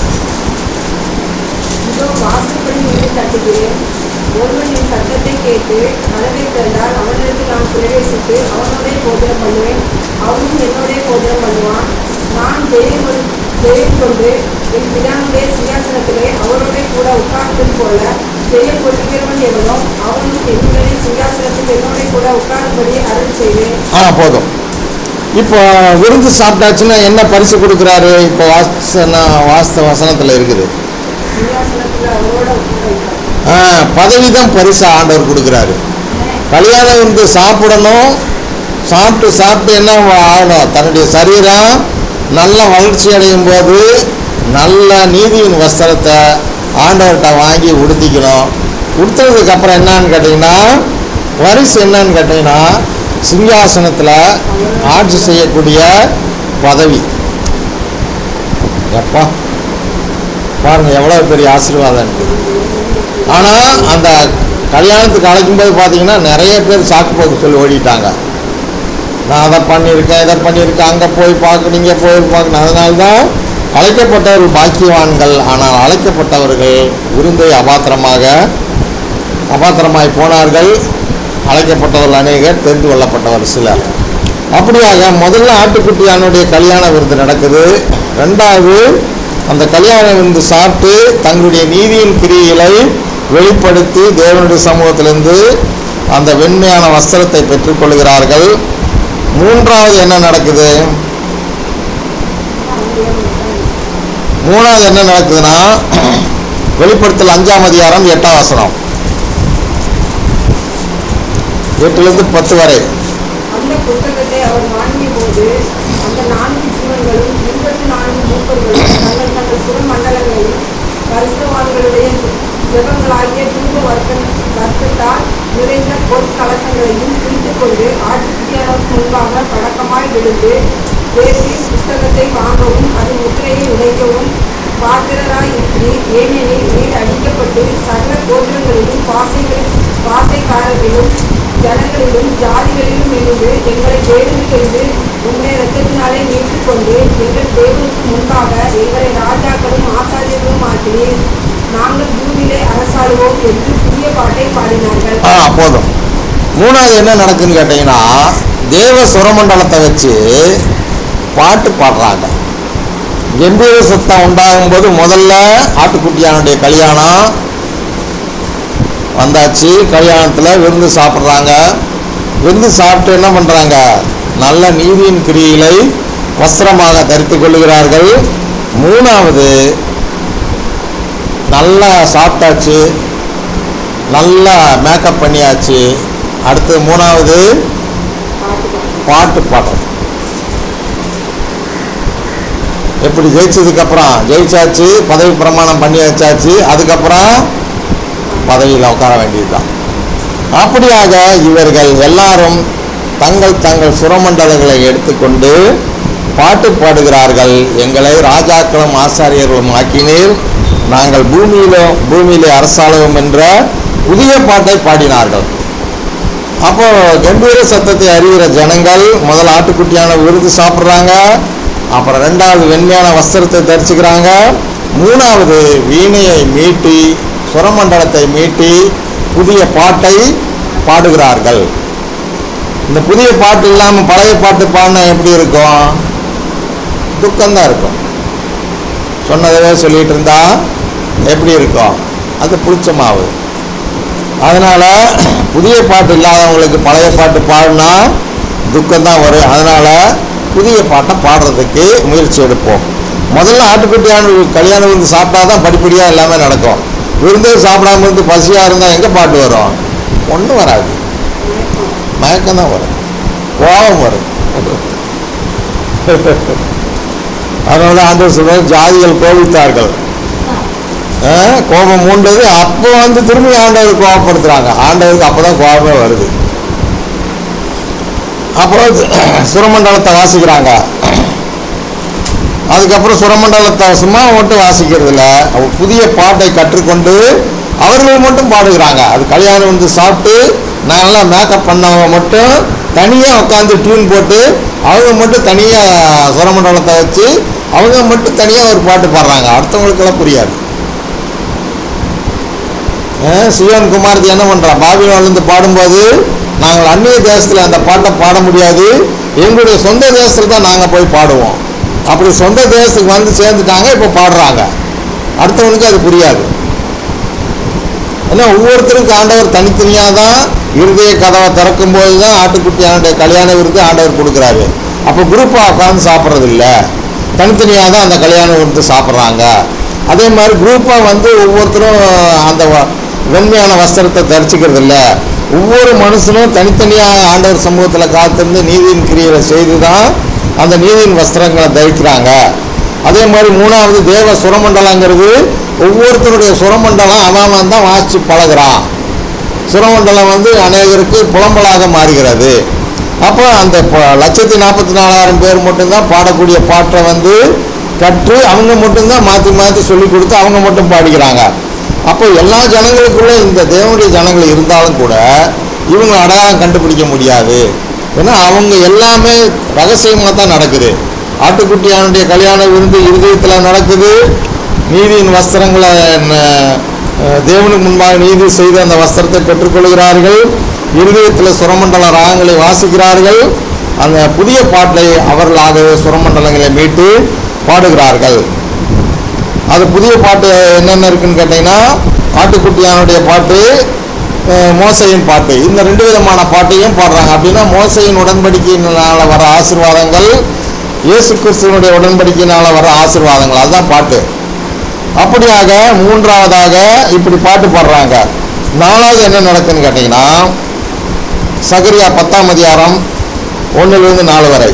இதோ வாசற்படி நின்று தட்டுகிறேன் ஒருவன் என் சத்தத்தை கேட்டு கதவை திறந்தால் அவனிடத்தில் நான் பிரவேசித்து அவனோடே போஜனம் பண்ணுவேன் அவனும் என்னோடே போஜனம் பண்ணுவான் நான் ஜெயம் கொண்டு- ஜெயம் கொண்டு என் பிதானுடைய சிங்காசனத்திலே அவரோடே கூட உட்கார்ந்தது போல ஜெயம் கொள்கிறவன் எவனோ அவனும் என்னுடைய சிங்காசனத்தில் என்னோடே கூட உட்காரும்படி அருள் செய்வேன் ஆ போதும் இப்போ விருந்து சாப்பிட்டாச்சுன்னா என்ன பரிசு கொடுக்குறாரு இப்போ வாசன வாஸ்த வசனத்தில் இருக்குது சிங்காசனத்தில் அவரோட உட்கார வைப்பார் ஆ, பதவி தான் பரிசு ஆண்டவர் கொடுக்குறாரு கல்யாணம் வந்து சாப்பிடணும் சாப்பிட்டு சாப்பிட்டு என்ன ஆகணும் தன்னுடைய சரீரம் நல்ல வளர்ச்சி அடையும் போது நல்ல நீதியின் வஸ்திரத்தை ஆண்டவர்கிட்ட வாங்கி உடுத்திக்கணும் உடுத்துறதுக்கு அப்புறம் என்னன்னு கேட்டிங்கன்னா வரிசை என்னன்னு கேட்டிங்கன்னா சிங்காசனத்தில் ஆட்சி செய்யக்கூடிய பதவி எப்பா பாருங்க எவ்வளோ பெரிய ஆசீர்வாதம் இருக்குது ஆனால் அந்த கல்யாணத்துக்கு அழைக்கும்போது பார்த்தீங்கன்னா நிறைய பேர் சாக்கு போக்கு சொல்லி ஓடிட்டாங்க நான் அதை பண்ணியிருக்கேன் இதை பண்ணியிருக்கேன் அங்கே போய் பார்க்க இங்கே போய் பார்க்கணும் அதனால தான் அழைக்கப்பட்டவர்கள் பாக்கியவான்கள் ஆனால் அழைக்கப்பட்டவர்கள் விருந்தை அபாத்திரமாக அபாத்திரமாய் போனார்கள் அழைக்கப்பட்டவர்கள் அநேகர் தெரிந்து கொள்ளப்பட்டவர் சிலர் அப்படியாக முதல்ல ஆட்டுக்குட்டியானுடைய கல்யாண விருந்து நடக்குது ரெண்டாவது அந்த கல்யாண விருந்து சாப்பிட்டு தங்களுடைய நீதியின் கிரியைகளை வெளிப்படுத்தி தேவனுடைய சமூகத்திலிருந்து அந்த வெண்மையான வஸ்திரத்தை பெற்றுக்கொள்கிறார்கள் மூன்றாவது என்ன நடக்குது மூணாவது என்ன நடக்குதுன்னா வெளிப்படுத்தல் அஞ்சாம் அதிகாரம் எட்டாம் வசனம் எட்டுலேருந்து பத்து வரை அந்த புத்தகத்தை அவர் வாங்கிய போது அந்த நான்கு ஜீவன்களும் இருபத்தி நான்கு மூப்பர்களும் தங்கள் தங்கள் சுரமண்டலங்களையும் பரிசுவான்களுடைய ஜெபங்களாகிய தூப வர்க்கம் வர்க்கத்தால் நிறைந்த பொற்கலசங்களையும் பிடித்துக் கொண்டு ஆட்டுக்குட்டியானவருக்கு முன்பாக பழக்கமாய் விழுந்து தேவனின் புஸ்தகத்தை வாங்கவும் அது முத்திரையை உடைக்கவும் பாத்திரராய் இருக்கிறீர் ஏனெனில் நீர் அடிக்கப்பட்டு சகல கோத்திரங்களிலும் பாசைகளில் பாசைக்காரர்களிலும் ஜனங்களிலும் ஜாதிகளிலும் இருந்து எங்களை தேடுங்கள் என்று உம்முடைய ரத்தத்தினாலே மீட்டுக் கொண்டு எங்கள் தேவனுக்கு முன்பாக எங்களை ராஜாக்களும் ஆசாரியர்களும் ஆக்கினீர் நாங்கள் பூமியிலே அரசாளுவோம் என்று புதிய பாட்டை பாடினார்கள் ஆ போதும் மூணாவது என்ன நடக்குதுன்னு கேட்டிங்கன்னா தேவ சுரமண்டலத்தை வச்சு பாட்டு பாடுறாங்க கம்பீர சத்தம் உண்டாகும் போது முதல்ல ஆட்டுக்குட்டியானுடைய கல்யாணம் வந்தாச்சு கல்யாணத்தில் விருந்து சாப்பிட்றாங்க விருந்து சாப்பிட்டு என்ன பண்ணுறாங்க நல்ல நீதியின் கிரியிலை வஸ்திரமாக தரித்து கொள்ளுகிறார்கள் மூணாவது நல்லா சாப்பிட்டாச்சு நல்லா மேக்கப் பண்ணியாச்சு அடுத்து மூணாவது பாட்டு பாடு. பாட்டு பாடுறது எப்படி ஜெயிச்சதுக்கப்புறம் ஜெயிச்சாச்சு பதவி பிரமாணம் பண்ணி வச்சாச்சு அதுக்கப்புறம் பதவியில் உட்கார வேண்டியதுதான் அப்படியாக இவர்கள் எல்லாரும் தங்கள் தங்கள் சுரமண்டலங்களை எடுத்துக்கொண்டு பாட்டு பாடுகிறார்கள் எங்களை ராஜாக்களும் ஆசாரியர்களும் ஆக்கினீர் நாங்கள் பூமியிலும் பூமியிலே அரசாளுவோம் என்ற புதிய பாட்டை பாடினார்கள் அப்போ கம்பீர சத்தத்தை அறிகிற ஜனங்கள் முதல் ஆட்டுக்குட்டியான விருது சாப்பிட்றாங்க அப்புறம் ரெண்டாவது வெண்மையான வஸ்திரத்தை தரிச்சுக்கிறாங்க மூணாவது வீணையை மீட்டி சுரமண்டலத்தை மீட்டி புதிய பாட்டை பாடுகிறார்கள் இந்த புதிய பாட்டு இல்லாமல் பழைய பாட்டு பாடினா எப்படி இருக்கும் துக்கம்தான் இருக்கும் சொன்னதவே சொல்லிட்டு இருந்தா எப்படி இருக்கும் அது புளிச்ச மாவு அதனால புதிய பாட்டு இல்லாதவங்களுக்கு பழைய பாட்டு பாடினா துக்கம்தான் வரும் அதனால புதிய பாட்டை பாடுறதுக்கு முயற்சி எடுப்போம் முதல்ல ஆட்டுக்குட்டியான கல்யாணம் விருந்து சாப்பிட்டா தான் படிப்படியாக எல்லாமே நடக்கும் விருந்தே சாப்பிடாம இருந்து பசியாக இருந்தால் எங்கே பாட்டு வரும் ஒன்றும் வராது மயக்கம் தான் வரும் கோபம் வரும் அதனால ஆண்டவர் சொல்றார் ஜாதிகள் கோபித்தார்கள் ஆ, கோபம் மூண்டது அப்போ வந்து திரும்பி ஆண்டவர் கோபப்படுத்துறாங்க ஆண்டவருக்கு அப்பதான் கோபமே வருது அப்புறம் சுரமண்டலத்தை வாசிக்கிறாங்க அதுக்கப்புறம் சுரமண்டலத்தை சும்மா மட்டும் வாசிக்கிறது இல்ல அவ புதிய பாட்டை கற்றுக்கொண்டு அவர்கள் மட்டும் பாடுகிறாங்க அது கல்யாணம் வந்து சாப்பிட்டு நல்லா மேக்கப் பண்ணவங்க மட்டும் தனியாக உட்காந்து டியூன் போட்டு அவங்க மட்டும் தனியாக சுரமண்டலத்தை வச்சு அவங்க மட்டும் தனியாக ஒரு பாட்டு பாடுறாங்க அடுத்தவங்களுக்கெல்லாம் புரியாது அஹ் சிவன் குமாரத்தி என்ன பண்ணுறான் பாபிலோன்லேருந்து பாடும்போது நாங்கள் அந்நிய தேசத்தில் அந்த பாட்டை பாட முடியாது எங்களுடைய சொந்த தேசத்தில் தான் நாங்கள் போய் பாடுவோம் அப்படி சொந்த தேசத்துக்கு வந்து சேர்ந்துட்டாங்க இப்போ பாடுறாங்க அடுத்தவனுக்கு அது புரியாது ஏன்னா ஒவ்வொருத்தருக்கும் ஆண்டவர் தனித்தனியாக தான் இருதய கதவை திறக்கும் போது தான் ஆட்டுக்குட்டியானுடைய கல்யாண விருந்து ஆண்டவர் கொடுக்குறாரு அப்போ குரூப்பாக உட்காந்து சாப்பிட்றது இல்லை தனித்தனியாக தான் அந்த கல்யாண விருந்து சாப்பிட்றாங்க அதே மாதிரி குரூப்பாக வந்து ஒவ்வொருத்தரும் அந்த வ- வெண்மையான வஸ்திரத்தை தரிச்சுக்கிறது இல்லை ஒவ்வொரு மனுஷனும் தனித்தனியாக ஆண்டவர் சமூகத்தில் காத்திருந்து நீதியின் கிரியைகளை செய்து தான் அந்த நீதியின் வஸ்திரங்களை தரிக்கிறாங்க அதே மாதிரி மூணாவது தேவ சுரமண்டலங்கிறது ஒவ்வொருத்தருடைய சுரமண்டலம் அவன் அவன் தான் வாசித்து பழகுறான் சுரமண்டலம் வந்து அநேகருக்கு புலம்பலாக மாறுகிறது அப்போ அந்த ப- லட்சத்தி நாற்பத்தி நாலாயிரம் பேர் மட்டும்தான் பாடக்கூடிய பாட்டை வந்து கற்று அவங்க மட்டும்தான் மாற்றி மாற்றி சொல்லி கொடுத்து அவங்க மட்டும் பாடிக்கிறாங்க அப்போ எல்லா ஜனங்களுக்குள்ள இந்த தேவனுடைய ஜனங்கள் இருந்தாலும் கூட இவங்க அடையாளம் கண்டுபிடிக்க முடியாது ஏன்னா அவங்க எல்லாமே ரகசியமாக தான் நடக்குது ஆட்டுக்குட்டியானுடைய கல்யாண விருந்து இருதயத்தில் நடக்குது நீதியின் வஸ்திரங்களை ந- அஹ் தேவனுக்கு முன்பாக நீதி செய்து அந்த வஸ்திரத்தை பெற்றுக்கொள்கிறார்கள் இருதயத்தில் சுரமண்டல ராகங்களை வாசிக்கிறார்கள் அந்த புதிய பாட்டை அவர்களாகவே சுரமண்டலங்களை மீட்டு பாடுகிறார்கள் அது புதிய பாட்டு என்னென்ன இருக்குன்னு கேட்டிங்கன்னா ஆட்டுக்குட்டியானுடைய பாட்டு அஹ் மோசையின் பாட்டு இந்த ரெண்டு விதமான பாட்டையும் பாடுறாங்க அப்படின்னா மோசையின் உடன்படிக்கையினால வர ஆசீர்வாதங்கள் இயேசு கிறிஸ்துவனுடைய உடன்படிக்கையினால வர ஆசீர்வாதங்கள் அதுதான் பாட்டு அப்படியாக மூன்றாவதாக இப்படி பாட்டு பாடுறாங்க நாலாவது என்ன நடக்குன்னு கேட்டிங்கன்னா சகரியா பத்தாம் அதிகாரம் ஒன்றிலிருந்து நாலு வரை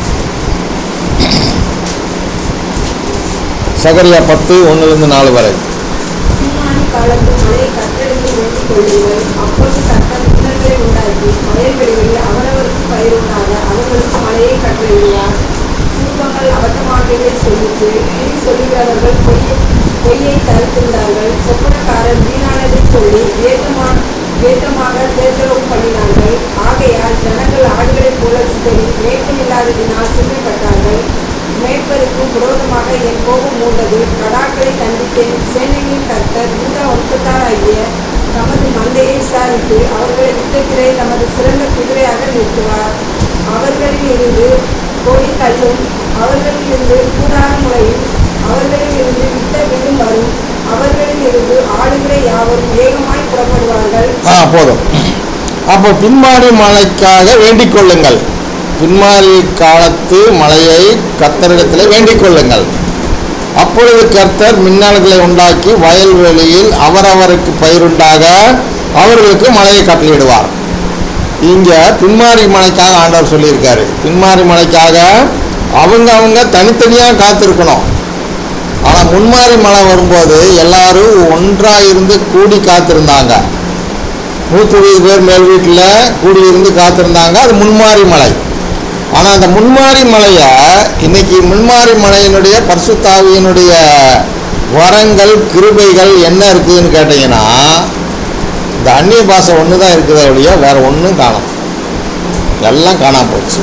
சகரியா பத்து ஒன்றிலிருந்து நாலு வரை சீமானி காலத்து மழையை கற்றெடுத்து வேண்டிக் கொள்ளுங்கள் அப்பொழுது கர்த்தர் மின்னல்களை உண்டாக்கி வயல்வெளிகளில் அவரவருக்கு பயிருண்டாக அவர்களுக்கு மழையை கற்றெழுவார் சூப்பங்கள் அபத்தமாகவே சொல்லிட்டு சொல்லுகிறவர்கள் பொய் பொய்யை தடுத்திருந்தார்கள் சொப்பனக்காரர் வீணானதை சொல்லி வேதமாக வேதமாக தேர்தலும் பண்ணினார்கள் ஆகையால் ஜனங்கள் ஆடுகளைப் போல சிதறி மேய்ப்பன் இல்லாததினால் சிறுமைப்பட்டார்கள் மேய்ப்பருக்கும் விரோதமாக என் கோபம் மூண்டது கடாக்களை தண்டித்தேன் சேனைகளின் கர்த்தர் யூதா வம்சத்தாராகிய தமது மந்தையை விசாரித்து அவர்களை யுத்தத்திலே தமது சிறந்த குதிரையாக நிறுத்துவார் அவர்களில் இருந்து கோடிக்கல்லும் அவர்களில் இருந்து கூடார முறையும் அவர்களில் இருந்து யுத்த வில்லும் வரும் அவர்களில் இருந்து ஆடுகளை யாவரும் வேகமாய் புறப்படுவார்கள் ஆ போதும் அப்போ பின்மாறி மழைக்காக வேண்டிக் கொள்ளுங்கள் பின்மாறி காலத்து மழையை கர்த்தரிடத்தில் வேண்டிக் கொள்ளுங்கள் அப்பொழுது கர்த்தர் மின்னல்களை உண்டாக்கி வயல்வெளியில் அவரவருக்கு பயிருண்டாக அவர்களுக்கு மழையை கட்டளையிடுவார் இங்க பின்மாறி மழைக்காக ஆண்டவர் சொல்லியிருக்காரு பின்மாறி மழைக்காக அவங்க அவங்க தனித்தனியாக காத்திருக்கணும் ஆனால் முன்மாறி மழை வரும்போது எல்லாரும் ஒன்றா இருந்து கூடி காத்திருந்தாங்க நூற்றி இருபது பேர் மேல் வீட்டில் கூடி இருந்து காத்திருந்தாங்க அது முன்மாறி மலை ஆனால் அந்த முன்மாறி மலையை இன்னைக்கு முன்மாறி மலையினுடைய பரிசுத்தாவியினுடைய வரங்கள் கிருபைகள் என்ன இருக்குதுன்னு கேட்டிங்கன்னா இந்த அந்நிய பாஷை ஒன்று தான் இருக்குதே ஒழிய வேற ஒன்றும் காணும் எல்லாம் காணாம போச்சு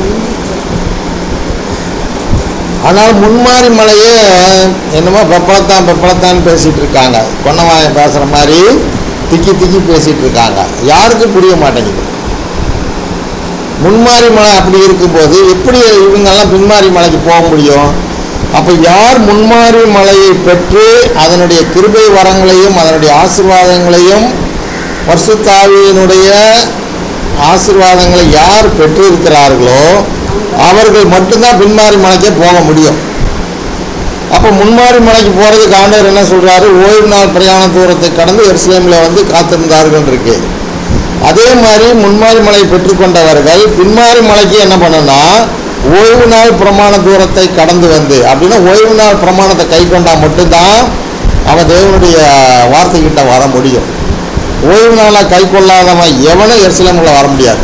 ஆனால் முன்மாறி மலையே என்னமோ பெப்பளத்தான் பெப்பளத்தான் பேசிட்டு இருக்காங்க கொன்னவாயம் பேசுகிற மாதிரி திக்கி திக்கி பேசிட்டு இருக்காங்க யாருக்கும் புரிய மாட்டேங்குது முன்மாறி மலை அப்படி இருக்கும்போது எப்படி இவங்கெல்லாம் பின்மாறி மலைக்கு போக முடியும் அப்போ யார் முன்மாறி மலையை பெற்று அதனுடைய கிருபை வரங்களையும் அதனுடைய ஆசீர்வாதங்களையும் பரிசுத்தாவியினுடைய ஆசீர்வாதங்களை யார் பெற்றிருக்கிறார்களோ அவர்கள் மட்டும்தான் பின்மாறி மலைக்கே போக முடியும் அப்போ முன்மாறி மலைக்கு போகிறதுக்கு ஆண்டவர் என்ன சொல்கிறாரு ஓய்வு நாள் பிரயாண தூரத்தை கடந்து எருசலேமில் வந்து காத்திருந்தார்கள் இருக்கு அதே மாதிரி முன்மாறி மலை பெற்றுக்கொண்டவர்கள் பின்மாறி மலைக்கு என்ன பண்ணணும்னா ஓய்வு நாள் பிரமாண தூரத்தை கடந்து வந்து அப்படின்னா ஓய்வு நாள் பிரமாணத்தை கை கொண்டா மட்டும்தான் அவன் தேவனுடைய வார்த்தைக்கிட்ட வர முடியும் ஓய்வு நாளை கை கொள்ளாதவன் எவனும் எருசலேமில் வர முடியாது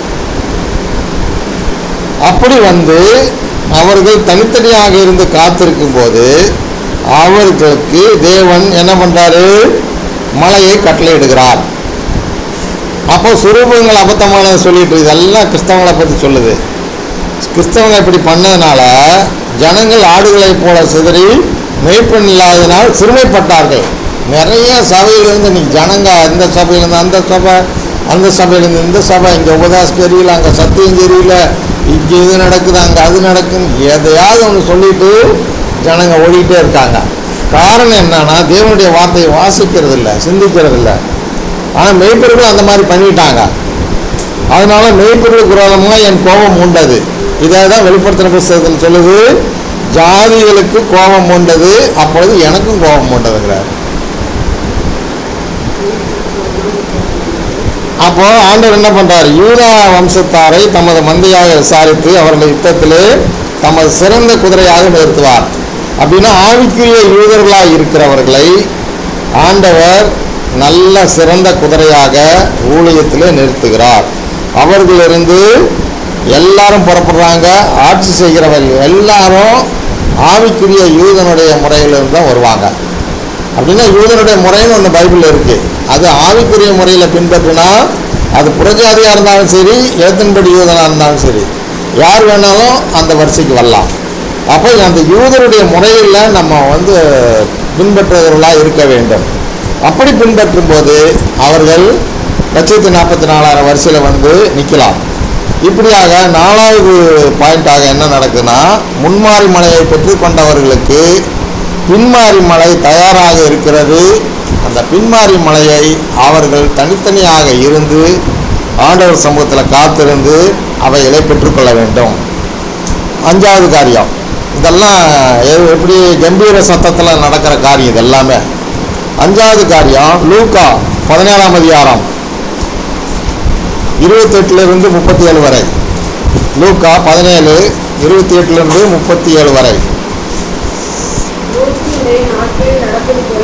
அப்படி வந்து அவர்கள் தனித்தனியாக இருந்து காத்திருக்கும் போது அவர்களுக்கு தேவன் என்ன பண்றாரு மலையை கட்டளையிடுகிறார் அப்போ சுரூபங்கள் அபத்தமானது சொல்லிட்டு இதெல்லாம் கிறிஸ்தவங்களை பற்றி சொல்லுது கிறிஸ்தவங்க இப்படி பண்ணதுனால ஜனங்கள் ஆடுகளைப் போல சிதறி மெய்ப்பெண் இல்லாததினால் சிறுமைப்பட்டார்கள் நிறைய சபையிலிருந்து நீ ஜனங்க அந்த சபையிலேருந்து அந்த சபை அந்த சபையிலேருந்து இந்த சபை இங்கே உபதாஸ் தெரியல அங்கே சத்தியம் தெரியல இங்கே இது நடக்குது அங்கே அது நடக்குன்னு எதையாவது ஒன்று சொல்லிட்டு ஜனங்க ஓடிட்டே இருக்காங்க காரணம் என்னன்னா தேவனுடைய வார்த்தையை வாசிக்கிறது இல்லை சிந்திக்கிறது இல்லை ஆனால் மெய்ப்பொருட்கள் அந்த மாதிரி பண்ணிட்டாங்க அதனால மெய்ப்பொருளுக்கு விரோதமாக என் கோபம் உண்டது இதை தான் வெளிப்படுத்தின புஸ்தகத்தில் சொல்லுது ஜாதிகளுக்கு கோபம் உண்டது அப்பொழுது எனக்கும் கோபம் உண்டதுங்கிறார் அப்போ ஆண்டவர் என்ன பண்றார் யூதா வம்சத்தாரை தமது மந்தையாக விசாரித்து அவர்கள் யுத்தத்திலே தமது சிறந்த குதிரையாக நிறுத்துவார் அப்படின்னா ஆவிக்குரிய யூதர்களாக இருக்கிறவர்களை ஆண்டவர் நல்ல சிறந்த குதிரையாக ஊழியத்திலே நிறுத்துகிறார் அவர்களிருந்து எல்லாரும் புறப்படுறாங்க ஆட்சி செய்கிறவர்கள் எல்லாரும் ஆவிக்குரிய யூதனுடைய முறையிலிருந்து தான் வருவாங்க அப்படின்னா யூதனுடைய முறைன்னு ஒன்று பைபிளில் இருக்குது அது ஆவிக்குரிய முறையில் பின்பற்றினா அது புறஜாதியாக இருந்தாலும் சரி ஏத்தன்படி யூதனாக இருந்தாலும் சரி யார் வேணாலும் அந்த வரிசைக்கு வரலாம் அப்போ அந்த யூதருடைய முறையில் நம்ம வந்து பின்பற்றுவர்களாக இருக்க வேண்டும் அப்படி பின்பற்றும் போது அவர்கள் லட்சத்தி நாற்பத்தி நாலாயிரம் வரிசையில் வந்து நிற்கலாம் இப்படியாக நாலாவது பாயிண்டாக என்ன நடக்குதுன்னா முன்மாறி மலையை பெற்றுக்கொண்டவர்களுக்கு பின்மாறி மலை தயாராக இருக்கிறது அந்த பின்மாறி மலையை அவர்கள் தனித்தனியாக இருந்து ஆண்டவர் சமூகத்தில் காத்திருந்து அவைகளை பெற்றுக்கொள்ள வேண்டும் அஞ்சாவது காரியம் இதெல்லாம் எ- எப்படி கம்பீர சத்தத்தில் நடக்கிற காரியம் இது எல்லாமே அஞ்சாவது காரியம் லூக்கா பதினேழாம் அதிகாரம் இருபத்தெட்டுலேருந்து முப்பத்தி ஏழு வரை லூக்கா பதினேழு இருபத்தி எட்டுலேருந்து முப்பத்தி ஏழு வரை நூற்றினுடைய நாட்களில் நடப்பது போல நடக்கும்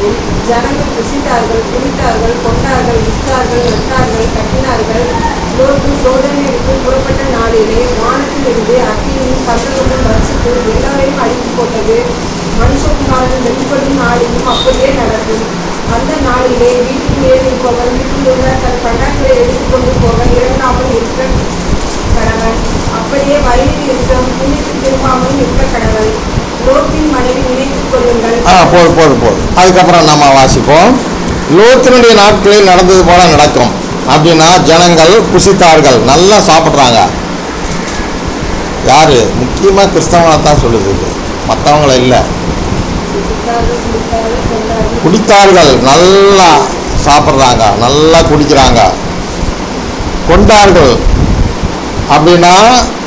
போகும் ஜனங்கள் புசித்தார்கள் குடித்தார்கள் கொண்டார்கள் விற்றார்கள் நட்டார்கள் கட்டினார்கள் லோத்து சோதனை விட்டு புறப்பட்ட நாளிலே வானத்திலிருந்து அக்கினியும் கந்தகமும் வரிசித்து எல்லாரையும் அழித்து போட்டது மனுஷகுமாரன் வெளிப்படும் நாளிலும் அப்படியே நடக்கும் அந்த நாளிலே வீட்டில் மேல் இருப்பவன் வீட்டில் உள்ள தன் பண்டங்களை எடுத்துக்கொண்டு போக இறங்காமல் இருக்க கடவன் அப்படியே வயலில் இருக்கிற புண்ணியத்து திரும்பாமல் இருக்க கடவன் லோத்தின் மனைவி நினைத்துக் கொள்ளுங்கள் ஆ போதும் போதும் போதும் அதுக்கப்புறம் நம்ம வாசிப்போம் லோத்தினுடைய நாட்களில் நடந்தது போல நடக்கும் அப்படின்னா ஜனங்கள் புசித்தார்கள் நல்லா சாப்பிட்றாங்க யாரு முக்கியமாக கிறிஸ்தவனை தான் சொல்லுது இது மற்றவங்கள இல்லை குடித்தார்கள், குடித்தார்கள், கொண்டார்கள். குடித்தார்கள் நல்லா சாப்பிட்றாங்க நல்லா குடிக்கிறாங்க கொண்டார்கள் அப்படின்னா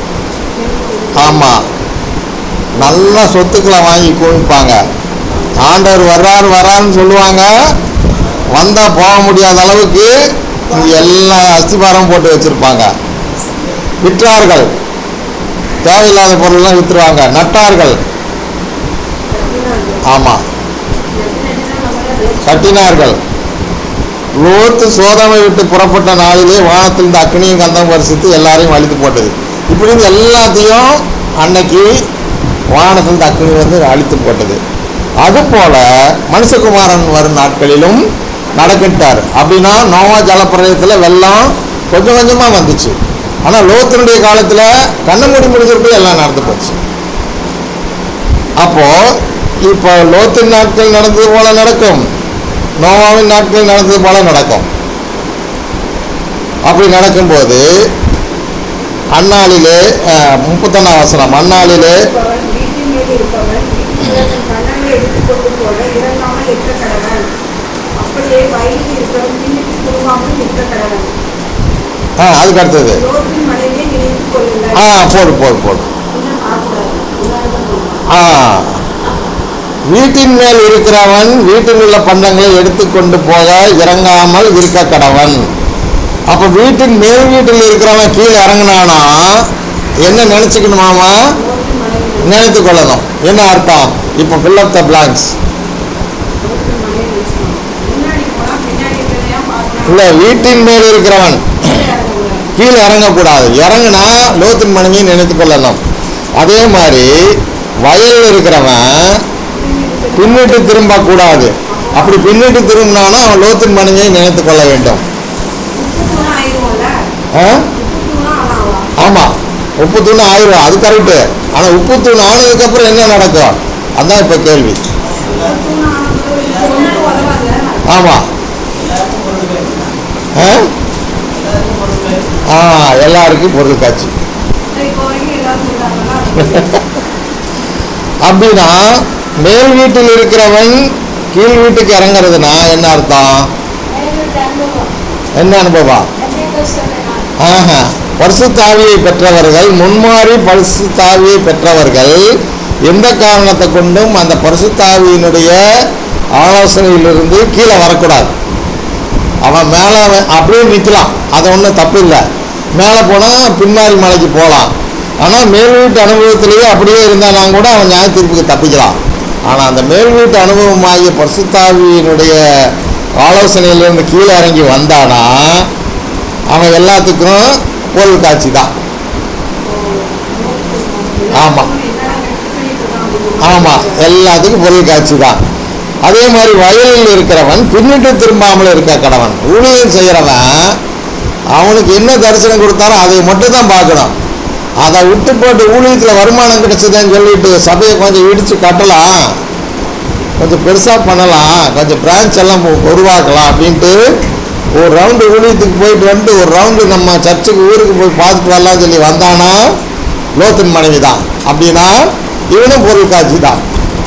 ஆமாம் நல்ல சொத்துக்களை வாங்கி குவிப்பாங்க ஆண்டவர் வர்றார் வர்றாருன்னு சொல்லுவாங்க வந்தால் போக முடியாத அளவுக்கு இங்க எல்லா அஸ்திபாரம் போட்டு வச்சுருப்பாங்க விற்றார்கள் தேவையில்லாத பொருள்லாம் விற்றுருவாங்க நட்டார்கள் கட்டினார்கள். ஆமாம் நட்டினா நம்மள கட்டினார்கள் லோத்து சோதமை விட்டு புறப்பட்ட நாளிலே வானத்திலிருந்து அக்னியும் கந்தம் வரிசித்து எல்லாரையும் அழித்து போட்டது இப்படி இருந்து எல்லாத்தையும் அன்னைக்கு வானத்திலிருந்து அக்னி வந்து அழித்து போட்டது அதுபோல மனுஷகுமாரன் வரும் நாட்களிலும் நடக்கிட்டார் அப்படின்னா நோவா ஜலப்பிரளயத்தில் வெள்ளம் கொஞ்சம் கொஞ்சமாக வந்துச்சு ஆனால் லோத்தினுடைய காலத்தில் கண்ண மூடி முடிஞ்சிருக்கு எல்லாம் நடந்து போச்சு அப்போ இப்போ லோத்தின் நாட்கள் நடந்தது போல நடக்கும் நோவாவின் நாட்கள் நடந்தது போல நடக்கும் அப்படி நடக்கும்போது அந்நாளிலே முப்பத்தொன்னாம் வசனம் அந்நாளிலே இருப்பவன் வீட்டின் மேல் இருப்பவன் வீட்டில் உள்ள தன் கண்ணங்களை எடுத்துக்கொண்டு போக இறங்காமல் இருக்க கடவன் அப்படியே வயலில் இருக்கிறவன் பின்னுக்கு திரும்பாமல் இருக்க கடவன் ஆ அதுக்கு அடுத்தது லோத்தின் மனைவியை நினைத்துக் கொள்ளுங்கள் ஆ போடு போடு போடு இன்னும் பார்க்கக்கூடாது எல்லாரும் போகலாம் ஆ வீட்டின் மேல் இருக்கிறவன் வீட்டில் உள்ள பண்டங்களை எடுத்துக்கொண்டு போக இறங்காமல் இருக்க கடவன் அப்போ வீட்டின் மேல் வீட்டில் இருக்கிறவன் கீழே இறங்குனானா என்ன நினச்சிக்கணுமாமா லோத்தின் மனைவி நினைத்து கொள்ளணும் என்ன அர்த்தம் இப்போ fill up the blanks லோத்தின் மனைவி நினைச்சுக்கணும். முன்னாடி போனா பின்னாடி இருக்கிறதையா பார்க்கலாம் இல்லை வீட்டின் மேல் இருக்கிறவன் கீழே இறங்கக்கூடாது இறங்குனா லோத்தின் மனைவியை நினைத்து கொள்ளணும் அதே மாதிரி வயலில் இருக்கிறவன் பின்னிட்டு திரும்பக்கூடாது அப்படி பின்னிட்டு திரும்பினானா அவன் லோத்தின் மனைவியை நினைத்து கொள்ள வேண்டும் உப்புத்தூணா ஆயிடுவோம்ல ஆ? உப்புத்தூணா ஆனாவா ஆமாம் உப்பு தூண் ஆயிரும் அது கரெக்டு ஆனால் உப்பு தூண் ஆனதுக்கப்புறம் என்ன நடக்கும் அதான் இப்போ கேள்வி உப்புத்தூணா ஆனது ஒன்றும் உதவாது ஆமாம் எல்லாருக்கும் பொருள் வேணும் ஆ எல்லாருக்கும் பொருள் வேணும் ஆ எல்லாருக்கும் பொருள் காட்சி இப்போ வரைக்கும் எல்லாரும் சொல்றாங்களா அப்படின்னா மேல் வீட்டில் இருக்கிறவன் கீழ் வீட்டுக்கு இறங்குறதுனா என்ன அர்த்தம் மேல்விட்டு அனுபவம் என்ன அனுபவம் அப்படியே சொல்றேன் ஆஹா பரிசுத்தாவியை பெற்றவர்கள் முன்மாறி பரிசுத்தாவியை பெற்றவர்கள் எந்த காரணத்தை கொண்டும் அந்த பரிசுத்தாவியினுடைய ஆலோசனையிலிருந்து கீழே வரக்கூடாது அவன் மேலே அப்படியே நிற்கலாம் அது ஒன்றும் தப்பு இல்லை மேலே போனால் பின்மாரி மலைக்கு போகலாம் ஆனால் மேல் வீட்டு அனுபவத்திலேயே அப்படியே இருந்தானா கூட அவன் நியாய தீர்ப்புக்கு தப்பிக்கலாம் ஆனால் அந்த மேல் வீட்டு அனுபவமாகிய பரிசுத்தாவியினுடைய ஆலோசனையிலிருந்து கீழே இறங்கி வந்தானா அவன் எல்லாத்துக்கும் பொருள் காட்சி தான் ஆமா. ஆமாம் எல்லாத்துக்கும் பொருள் காட்சி தான் அதே மாதிரி வயலில் இருக்கிறவன் பின்னிட்டு திரும்பாமல் இருக்க கடவன் ஊழியம் செய்கிறவன் அவனுக்கு என்ன தரிசனம் கொடுத்தாரோ அதை மட்டும் தான் பார்க்கணும் அதை விட்டு போட்டு ஊழியத்தில் வருமானம் கிடைச்சதுன்னு சொல்லிட்டு சபையை கொஞ்சம் இடித்து கட்டலாம் கொஞ்சம் பெருசாக பண்ணலாம் கொஞ்சம் பிரான்ச் எல்லாம் உ- உருவாக்கலாம் அப்படின்ட்டு ஒரு ரவுண்டு ஊழியத்துக்கு போயிட்டு வந்துட்டு ஒரு ரவுண்டு நம்ம சர்ச்சுக்கு ஊருக்கு போய் பார்த்துட்டு வரலாம்னு சொல்லி வந்தானா லோத்தின் மனைவி தான் அப்படின்னா இவனும் பொருள் காட்சி தான்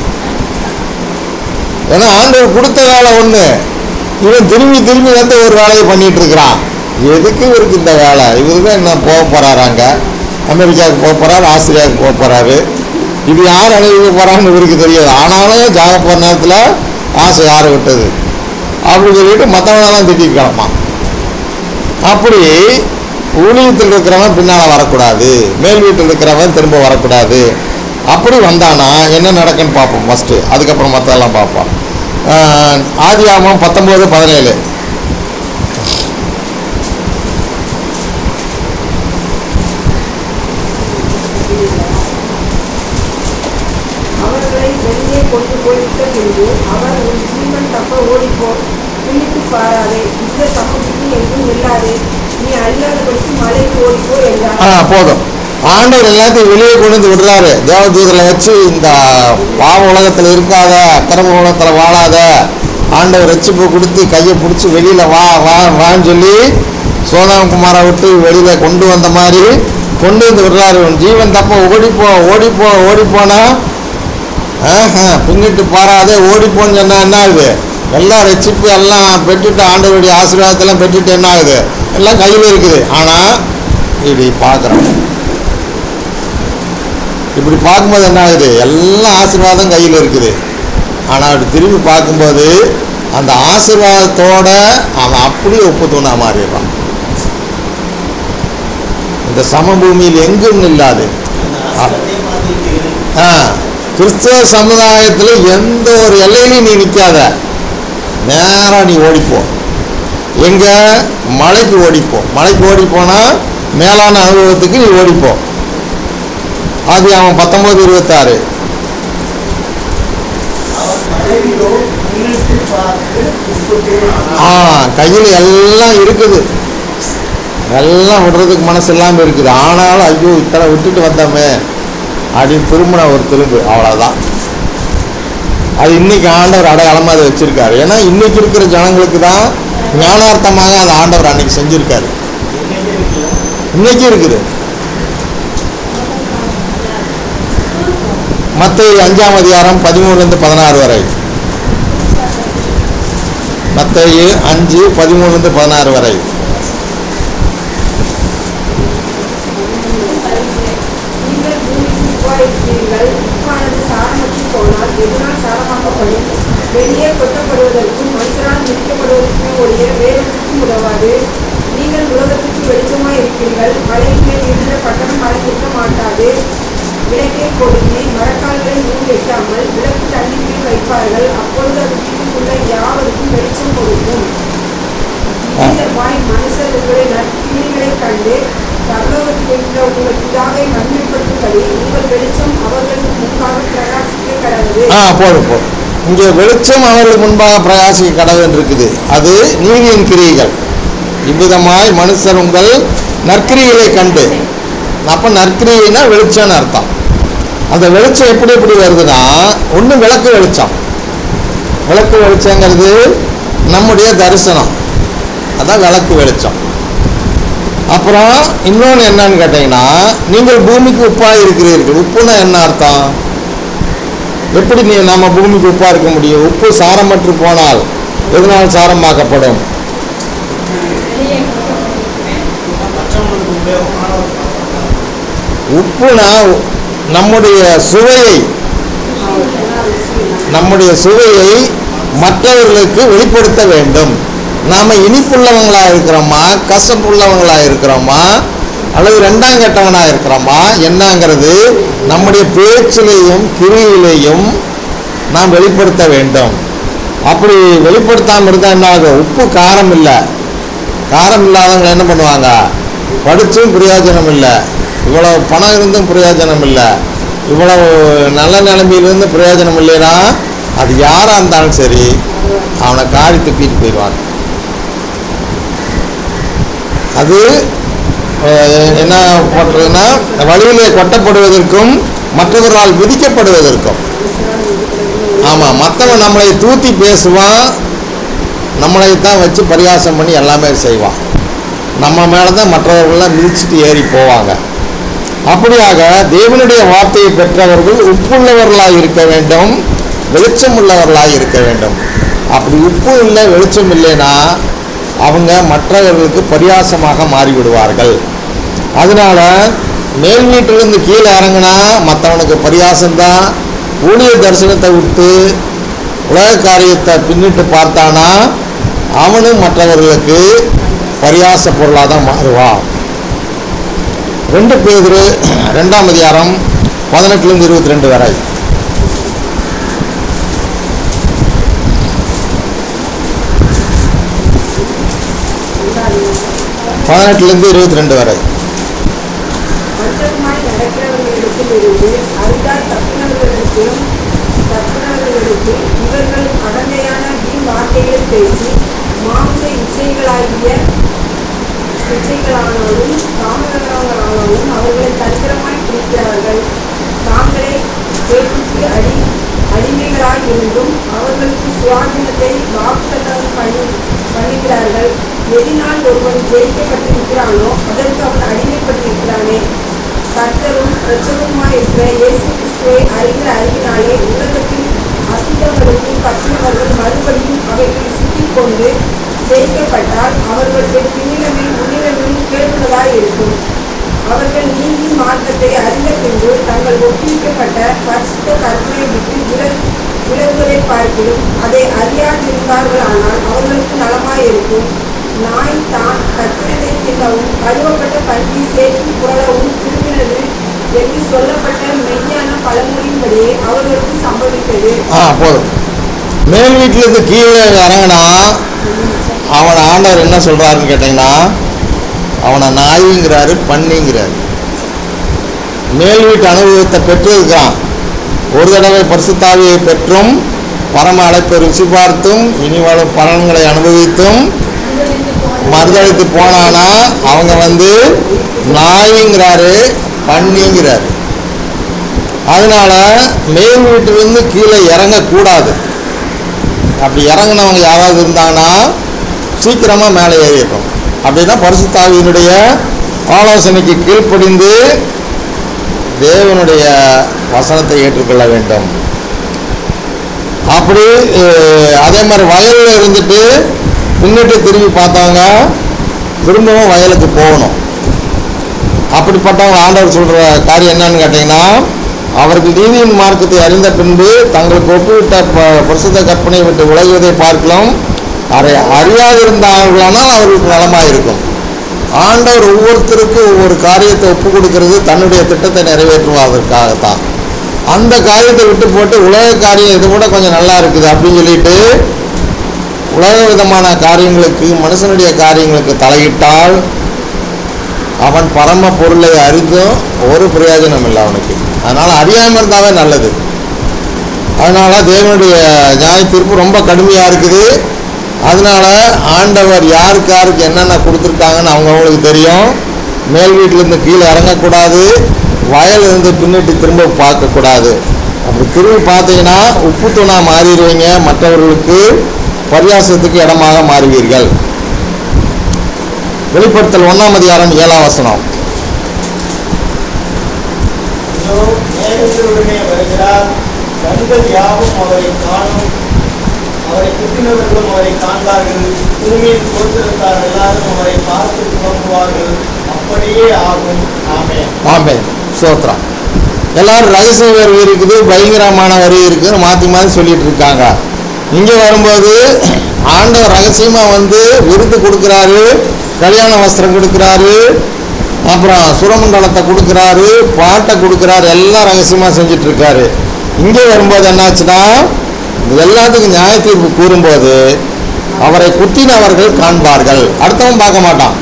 ஏன்னா ஆண்டவர் கொடுத்த வேலை ஒன்று இவன் திரும்பி திரும்பி வந்து ஒரு வேலையை பண்ணிட்டு இருக்கிறான் எதுக்கு இவருக்கு இந்த வேலை இவரு தான் என்ன போக போறாராங்க அமெரிக்காவுக்கு போக போறாரு ஆஸ்திரேலியாவுக்கு போக போறாரு இது யார் அனுபவிக்க போறான்னு இவருக்கு தெரியாது ஆனாலும் ஜாக போகிற நேரத்தில் ஆசை யாரை விட்டது அப்படின்னு சொல்லிட்டு மற்றவனெல்லாம் திட்டிட்டு கிடப்பான் அப்படி ஊழியத்தில் இருக்கிறவன் பின்னால் வரக்கூடாது மேல் வீட்டில் இருக்கிறவன் திரும்ப வரக்கூடாது அப்படி வந்தானா என்ன நடக்குன்னு பார்ப்போம் ஃபஸ்ட்டு அதுக்கப்புறம் மற்றெல்லாம் பார்ப்போம் ஆதியாமம் பத்தொம்போது பதினேழு அவர்களை வெளியே கொண்டு போய்விட்ட பின்பு அவர் உன் ஜீவன் தப்ப ஓடிப்போ பின்னிட்டு பாராதே இந்த சமூகத்துக்கு எங்கும் இல்லாதே நீ அல்லாதபடிக்கு மலைக்கு ஓடிப்போ என்றார் ஆ போதும் ஆண்டவர் எல்லாத்தையும் வெளியே கொண்டு வந்து விடுறாரு தேவதூதரை வச்சு இந்த பாவ உலகத்தில் இருக்காத அக்கிரம உலகத்தில் வாழாத ஆண்டவர் ரட்சிப்பு கொடுத்து கையை பிடிச்சி வெளியில் வா வா வான்னு சொல்லி சோதாமகுமாரை விட்டு வெளியில் கொண்டு வந்த மாதிரி கொண்டு வந்து விடுறாரு உன் ஜீவன் தப்ப ஓடிப்போ ஓடிப்போ ஓடிப்போனா ஆஹா பின்னிட்டு பாராதே ஓடிப்போன்னு சொன்னா என்ன ஆகுது எல்லாம் ரட்சிப்பு எல்லாம் பெற்றுட்டு ஆண்டவருடைய ஆசீர்வாதத்தெல்லாம் பெற்றுட்டு என்ன ஆகுது எல்லாம் கையில் இருக்குது ஆனால் இப்படி பார்க்குறோம் இப்படி பார்க்கும்போது என்ன ஆகுது எல்லா ஆசீர்வாதம் கையில் இருக்குது ஆனால் அப்படி திரும்பி பார்க்கும்போது அந்த ஆசீர்வாதத்தோட அவன் அப்படியே ஒப்பு தூணா மாறிடுறான் இந்த சமபூமியில் எங்கும் இல்லாது அஸ்திரத்தை பார்த்துக்கிட்டு இரு. ஆ கிறிஸ்தவ சமுதாயத்தில் எந்த ஒரு எல்லையிலையும் நீ நிற்காத நேராக நீ ஓடிப்போ எங்க மலைக்கு ஓடிப்போ மலைக்கு ஓடிப்போனா மேலான அனுபவத்துக்கு நீ ஓடிப்போ ஆதி அவன் பத்தொன்பது இருபத்தாறு அவர் மனைவியோ முன்னிட்டு பார்த்து புஷ்பத்தே ஆ கையில் எல்லாம் இருக்குது எல்லாம் விடுறதுக்கு மனசு இல்லாமல் இருக்குது ஆனாலும் ஐயோ இத்தனை விட்டுட்டு வந்தோமே அப்படின்னு திரும்பின ஒரு திரும்பு அவ்வளோதான் அது இன்னைக்கு ஆண்டவர் அடையாளமாக அதை வச்சிருக்காரு ஏன்னா இன்னைக்கு இருக்கிற ஜனங்களுக்கு தான் ஞானார்த்தமாக அந்த ஆண்டவர் அன்னைக்கு செஞ்சிருக்காரு எங்கெங்கே இருக்குல்ல இன்னைக்கு இருக்குது மற்ற அஞ்சாம் அதிகாரம் பதிமூணுலேருந்து பதினாறு வரை மத்தேயு அஞ்சு பதிமூணுலேருந்து பதினாறு வரை நீங்கள் பூமிக்கு உருவாயிருக்கிறீர்கள் உப்பானது சாரமற்று போனால் எதனால் சாரமாக்கப்படும் வெளியே கொட்டப்படுவதற்கும் மனுஷரால் மிதிக்கப்படுவதற்கும் ஒழிய வேறொன்றுக்கும் உதவாது நீங்கள் உலகத்துக்கு வெளிச்சமாய் இருக்கிறீர்கள் மலையின் மேல் இருந்த பட்டணம் மறைந்திருக்க மாட்டாது விளக்கை கொடுங்கி மரக்கால்களை நூல் வைக்காமல் விளக்கு தண்ணீர் மேல் வைப்பார்கள் அப்பொழுது அது வீட்டில் உள்ள யாவருக்கும் வெளிச்சம் கொடுக்கும் வாய் மனுஷர் உங்களை நற்கிரிகளைக் கண்டு பரலோகத்தில் இருக்கிற உங்கள் பிதாவை மகிமைப்படுத்தும்படி உங்கள் வெளிச்சம் அவர்களுக்கு முன்பாக பிரகாசிக்க கடவுது ஆ போதும் போதும் இங்கே வெளிச்சம் அவர்களுக்கு முன்பாக பிரகாசிக்க கடவுள் இருக்குது அது நீதியின் கிரியைகள் இவ்விதமாய் மனுஷர் உங்கள் நற்கிரிகளை கண்டு அப்போ நற்கிரியைனா வெளிச்சம்னு அர்த்தம் அந்த வெளிச்சம் எப்படி எப்படி வருதுன்னா ஒன்று விளக்கு வெளிச்சம் விளக்கு வெளிச்சங்கிறது நம்முடைய தரிசனம் அதான் விளக்கு வெளிச்சம் அப்புறம் இன்னொன்று என்னன்னு கேட்டிங்கன்னா நீங்கள் பூமிக்கு உப்பாக இருக்கிறீர்கள் உப்புன்னா என்ன அர்த்தம் எப்படி நீ நம்ம பூமிக்கு உப்பா இருக்க முடியும் உப்பு சாரமற்று போனால் எதனால் சாரமாக்கப்படும் வெளியே கொண்டு மற்றவங்களுக்கு உபயோகமான ஒரு பாத்திரம். உப்புனா நம்முடைய சுவையை நம்முடைய சுவையை மற்றவர்களுக்கு வெளிப்படுத்த வேண்டும் நாம இனிப்புள்ளவங்களா இருக்கிறோமா கசப்புள்ளவங்களா இருக்கிறோமா அல்லது ரெண்டாம் கெட்டவனா இருக்கிறோமா என்னங்கிறது நம்முடைய பேச்சிலேயும் கிரியிலேயும் நாம் வெளிப்படுத்த வேண்டும் அப்படி வெளிப்படுத்தாமல் இருந்தால் என்ன ஆகும் உப்பு காரம் இல்லை காரம் இல்லாதவங்க என்ன பண்ணுவாங்க படித்தும் பிரயோஜனம் இல்லை இவ்வளவு பணம் இருந்தும் பிரயோஜனம் இல்லை இவ்வளவு நல்ல நிலைமையிலிருந்து பிரயோஜனம் இல்லைன்னா அது யாராக இருந்தாலும் சரி அவனை காரி துப்பிட்டு போயிடுவாங்க அது அஹ், என்ன பண்ணுறதுன்னா வழியிலே கொட்டப்படுவதற்கும் மற்றவர்களால் விதிக்கப்படுவதற்கும் ஆமாம் மற்றவன் நம்மளை தூத்தி பேசுவான் நம்மளை தான் வச்சு பரியாசம் பண்ணி எல்லாமே செய்வான் நம்ம மேலே தான் மற்றவர்கள்லாம் மிதிச்சுட்டு ஏறி போவாங்க அப்படியாக தேவனுடைய வார்த்தையை பெற்றவர்கள் உப்புள்ளவர்களாக இருக்க வேண்டும் வெளிச்சம் உள்ளவர்களாக இருக்க வேண்டும் அப்படி உப்பு இல்லை வெளிச்சம் இல்லைன்னா அவங்க மற்றவர்களுக்கு பரியாசமாக மாறிவிடுவார்கள் அதனால மேல் வீட்டிலிருந்து கீழே இறங்குனா மற்றவனுக்கு பரியாசம்தான் ஊழிய தரிசனத்தை விட்டு உலக காரியத்தை பின்னிட்டு பார்த்தானா அவனும் மற்றவர்களுக்கு பரியாச பொருளாக தான் மாறுவான் ரெண்டு பேர் ரெண்டாம் அதிகாரம் பதினெட்டுலேருந்து இருபத்தி ரெண்டு வரை பதினெட்டுலேருந்து இருபத்தி ரெண்டு வரை மற்றமாய் நடக்கிறவர்களிடத்தில் இருந்து அறிந்தால் தப்பினவர்களிடத்திலும் தப்பினவர்களுக்கு இவர்கள் அகந்தையான வீண் வார்த்தைகள் பேசி மாம்ச இச்சைகளாகிய இச்சைகளானாலும் காமகங்களானாலும் அவர்களை தந்திரமாய் பிடிக்கிறார்கள் தாங்களே கேட்டுக்கு அடி அடிமைகளாய் இருந்தும் அவர்களுக்கு சுவாதீனத்தை வாக்குத்தத்தம் பண்ணி பண்ணுகிறார்கள் எதினால் ஒருவன் ஜெயிக்கப்பட்டிருக்கிறானோ அதற்கு அவன் அடிமைப்பட்டிருக்கிறானே கர்த்தரும் இரட்சகருமாய் இருக்கிற இயேசு கிறிஸ்துவை அறிகிற அறிவினாலே உலகத்தில் அசுத்தங்களுக்கு கட்டினவர்கள் மறுபடியும் அவைகள் சிக்கிக் கொண்டு ஜெயிக்கப்பட்டால் அவர்களுடைய பின்னிலைமை முன்னிலைமையும் கேட்டுள்ளதாய் இருக்கும் அவர்கள் நீதி மார்க்கத்தை அறிந்த பின்பு தங்கள் ஒப்புவிக்கப்பட்ட பரிசுத்த கற்பனை விட்டு விலகு விலகுவதை பார்க்கிலும் அதை அறியாதிருந்தார்களானால் அவர்களுக்கு நலமாய் இருக்கும் நாய் தான் கத்தினதை தின்னவும் கழுவப்பட்ட பன்றி சேர்த்து புரளவும் திரும்பினது என்று சொல்லப்பட்ட மெய்யான பழமொழியின்படியே அவர்களுக்கு சம்பவித்தது ஆ போதும் மேல் வீட்டிலேருந்து கீழே இறங்கினா அவனை ஆண்டவர் என்ன சொல்கிறாருன்னு கேட்டிங்கன்னா அவனை நாய்ங்கிறாரு பண்ணிங்கிறாரு மேல் வீட்டு அனுபவத்தை பெற்றிருக்கிறான் ஒரு தடவை பரிசுத்தாவியை பெற்றும் பரம அழைப்பை ருசி பார்த்தும் இனி வரும் பலன்களை அனுபவித்தும் மறுதளித்து போனானா அவங்க வந்து நாய்ங்கிறாரு பண்ணிங்கிறாரு அதனால மேல் வீட்டிலிருந்து கீழே இறங்கக்கூடாது அப்படி இறங்குனவங்க யாராவது இருந்தாங்கன்னா சீக்கிரமாக மேலே ஏறிடணும் அப்படின்னா பரிசுத்தாவியினுடைய ஆலோசனைக்கு கீழ்ப்படிந்து தேவனுடைய வசனத்தை ஏற்றுக்கொள்ள வேண்டும் அப்படி அஹ், அதே மாதிரி வயலில் இருந்துட்டு பின்னிட்டு திரும்பி பார்த்தவங்க திரும்பவும் வயலுக்கு போகணும் அப்படிப்பட்டவங்க ஆண்டவர் சொல்கிற காரியம் என்னன்னு கேட்டிங்கன்னா அவர்கள் நீதியின் மார்க்கத்தை அறிந்த பின்பு தங்களுக்கு ஒப்புவிட்ட ப- பரிசுத்த கற்பனை விட்டு விலகுவதை பார்க்கலாம் அதை அறியாதிருந்தார்களானால் அவர்களுக்கு நலமாக இருக்கும் ஆண்டவர் ஒவ்வொருத்தருக்கும் ஒவ்வொரு காரியத்தை ஒப்பு கொடுக்கிறது தன்னுடைய திட்டத்தை நிறைவேற்றுவதற்காகத்தான் அந்த காரியத்தை விட்டு போட்டு உலக காரியம் இது கூட கொஞ்சம் நல்லா இருக்குது அப்படின்னு சொல்லிட்டு உலக விதமான காரியங்களுக்கு மனுஷனுடைய காரியங்களுக்கு தலையிட்டால் அவன் பரம பொருளை அறிந்தும் ஒரு பிரயோஜனம் இல்லை அவனுக்கு அதனால் அறியாமல் இருந்தாவே நல்லது அதனால் தேவனுடைய நியாய தீர்ப்பு ரொம்ப கடுமையாக இருக்குது அதனால ஆண்டவர் யாருக்கு யாருக்கு என்னென்ன கொடுத்துருக்காங்கன்னு அவங்கவுங்களுக்கு தெரியும் மேல் வீட்டிலேருந்து கீழே இறங்கக்கூடாது வயல்ல இருந்து பின்னிட்டு திரும்ப பார்க்கக்கூடாது அப்படி திரும்பி பார்த்தீங்கன்னா உப்பு தூணா மாறிடுவீங்க மற்றவர்களுக்கு பரியாசத்துக்கு இடமாக மாறுவீர்கள் வெளிப்படுத்தல் ஒன்றாம் அதிகாரம் ஏழாம் வசனம் இதோ மேகங்களுடனே வருகிறார் கண்கள் யாவும் அவரை காணும் அவரை குத்தினவர்களும் அவரை காண்பார்கள் பூமியின் தோற்றத்தார் எல்லாரும் அவரை பார்த்து புலம்புவார்கள் அப்படியே ஆகும் ஆமென் ஆமே சோத்ரம் எல்லாரும் ரகசிய வரி இருக்குது பயங்கரமான வரி இருக்குது மாற்றி மாற்றி சொல்லிட்டு இருக்காங்க இங்கே வரும்போது ஆண்டவர் ரகசியமாக வந்து விருது கொடுக்குறாரு கல்யாண வஸ்திரம் கொடுக்குறாரு அப்புறம் சுரமண்டலத்தை கொடுக்குறாரு பாட்டை கொடுக்குறாரு எல்லாம் ரகசியமாக செஞ்சுட்டு இருக்காரு இங்கே வரும்போது என்னாச்சுன்னா இது எல்லாத்துக்கும் நியாய தீர்ப்பு கூறும்போது அவரை குத்தினவர்கள் காண்பார்கள் அடுத்தவன் பார்க்க மாட்டான்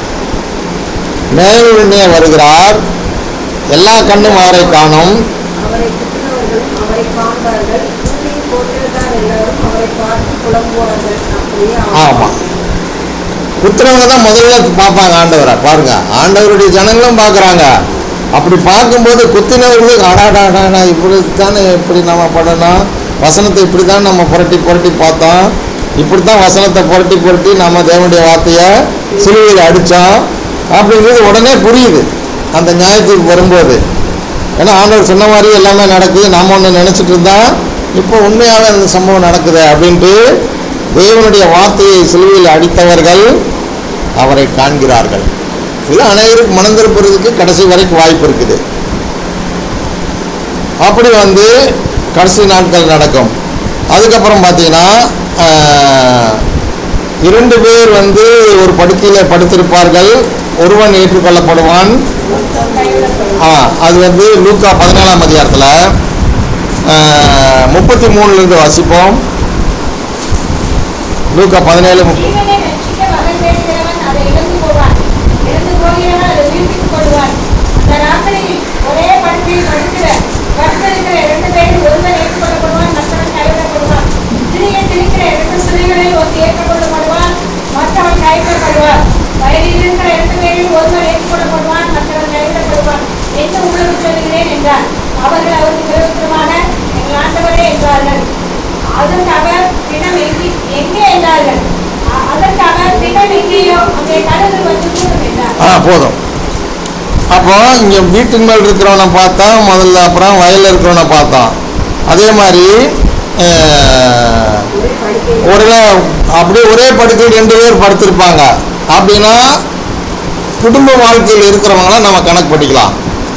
மேலுடனே வருகிறார் எல்லா கண்ணும் அவரை காணும் அவரை குத்தினவர்களும் அவரை காண்பார்கள் பூமியின் போட்டிருந்தார் எல்லாரும் அவரை பார்த்து புலம்புவார்கள் அப்படியே ஆமாம் குத்துறவங்க தான் முதல்ல பார்ப்பாங்க ஆண்டவரை பாருங்க ஆண்டவருடைய ஜனங்களும் பார்க்குறாங்க அப்படி பார்க்கும்போது குத்தினவர்களுக்கு அடாடாடாடா இப்படி தானே இப்படி நம்ம பண்ணணும் வசனத்தை இப்படி தான் நம்ம புரட்டி புரட்டி பார்த்தோம் இப்படி தான் வசனத்தை புரட்டி புரட்டி நம்ம தேவனுடைய வார்த்தையை சிலுவையில் அடித்தோம் அப்படிங்கிறது உடனே புரியுது அந்த நியாயத்துக்கு வரும்போது ஏன்னா ஆண்டவர் சொன்ன மாதிரி எல்லாமே நடக்குது நாம் ஒன்று நினச்சிட்டு இருந்தா இப்போ உண்மையாகவே அந்த சம்பவம் நடக்குது அப்படின்ட்டு தேவனுடைய வார்த்தையை சிலுவையில் அடித்தவர்கள் அவரை காண்கிறார்கள் இது அனைவருக்கு மனம் திருப்புறதுக்கு கடைசி வரைக்கும் வாய்ப்பு இருக்குது அப்படி வந்து கடைசி நாட்கள் நடக்கும் அதுக்கப்புறம் பார்த்தீங்கன்னா ஆஹ், இரண்டு பேர் வந்து ஒரு படுக்கையில் படுத்திருப்பார்கள் ஒருவன் ஏற்றுக்கொள்ளப்படுவான் ஆ அது வந்து லூக்கா பதினேழாம் அதிகாரத்தில் முப்பத்தி மூணுலேருந்து வாசிப்போம் லூக்கா பதினேழு முப்ப- ஜீவனை ரட்சிக்க வரம் தேடுகிறவன் அதை இழந்து போவான் அவர்களில் ஒருவர் ஏற்றுக்கொள்ளப்படுவான் மற்றவர் கைவிடப்படுவான் என்று உங்களுக்கு சொல்கிறேன் என்றார் அவர்கள் அவருக்கு விரோதமாக எங்கள் ஆண்டவரே என்றார்கள் அதற்கு அவர் பிணம் எங்கே எங்கே என்றார்கள் அ- அதற்கு அவர் பிணம் எங்கேயோ அங்கே கடவுள் வந்து கூடும் என்றார் ஆ போதும் அப்போ இங்கே வீட்டின் மேல் இருக்கிறவனை பார்த்தோம் முதல்ல அப்புறம் வயலில் இருக்கிறவனை பார்த்தோம் அதே மாதிரி அஹ், ஒரே படிக்கை ஒரே அப்படியே ஒரே படுக்கையில் ரெண்டு பேர் படுத்திருப்பாங்க அப்படின்னா குடும்ப வாழ்க்கையில் இருக்கிறவங்கள நம்ம கணக்கு பண்ணிக்கலாம்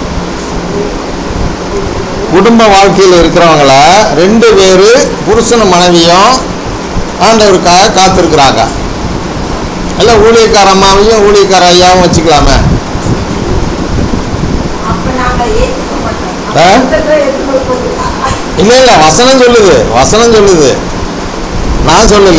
குடும்ப வாழ்க்கையில் இருக்கிறவங்கள ரெண்டு பேர் புருஷனும் மனைவியும் ஆண்டவருக்காக காத்திருக்கிறாங்க இல்லை ஊழியக்கார அம்மாவையும் ஊழியக்கார ஐயாவும் வச்சுக்கலாமே அப்ப நாங்க ஏத்துக்க மாட்டோம் அப்ப ஆ? மொத்தத்துல ஏற்றுக்கொள்ள இல்லை இல்லை வசனம் சொல்லுது வசனம் சொல்லுது நான் சொல்லல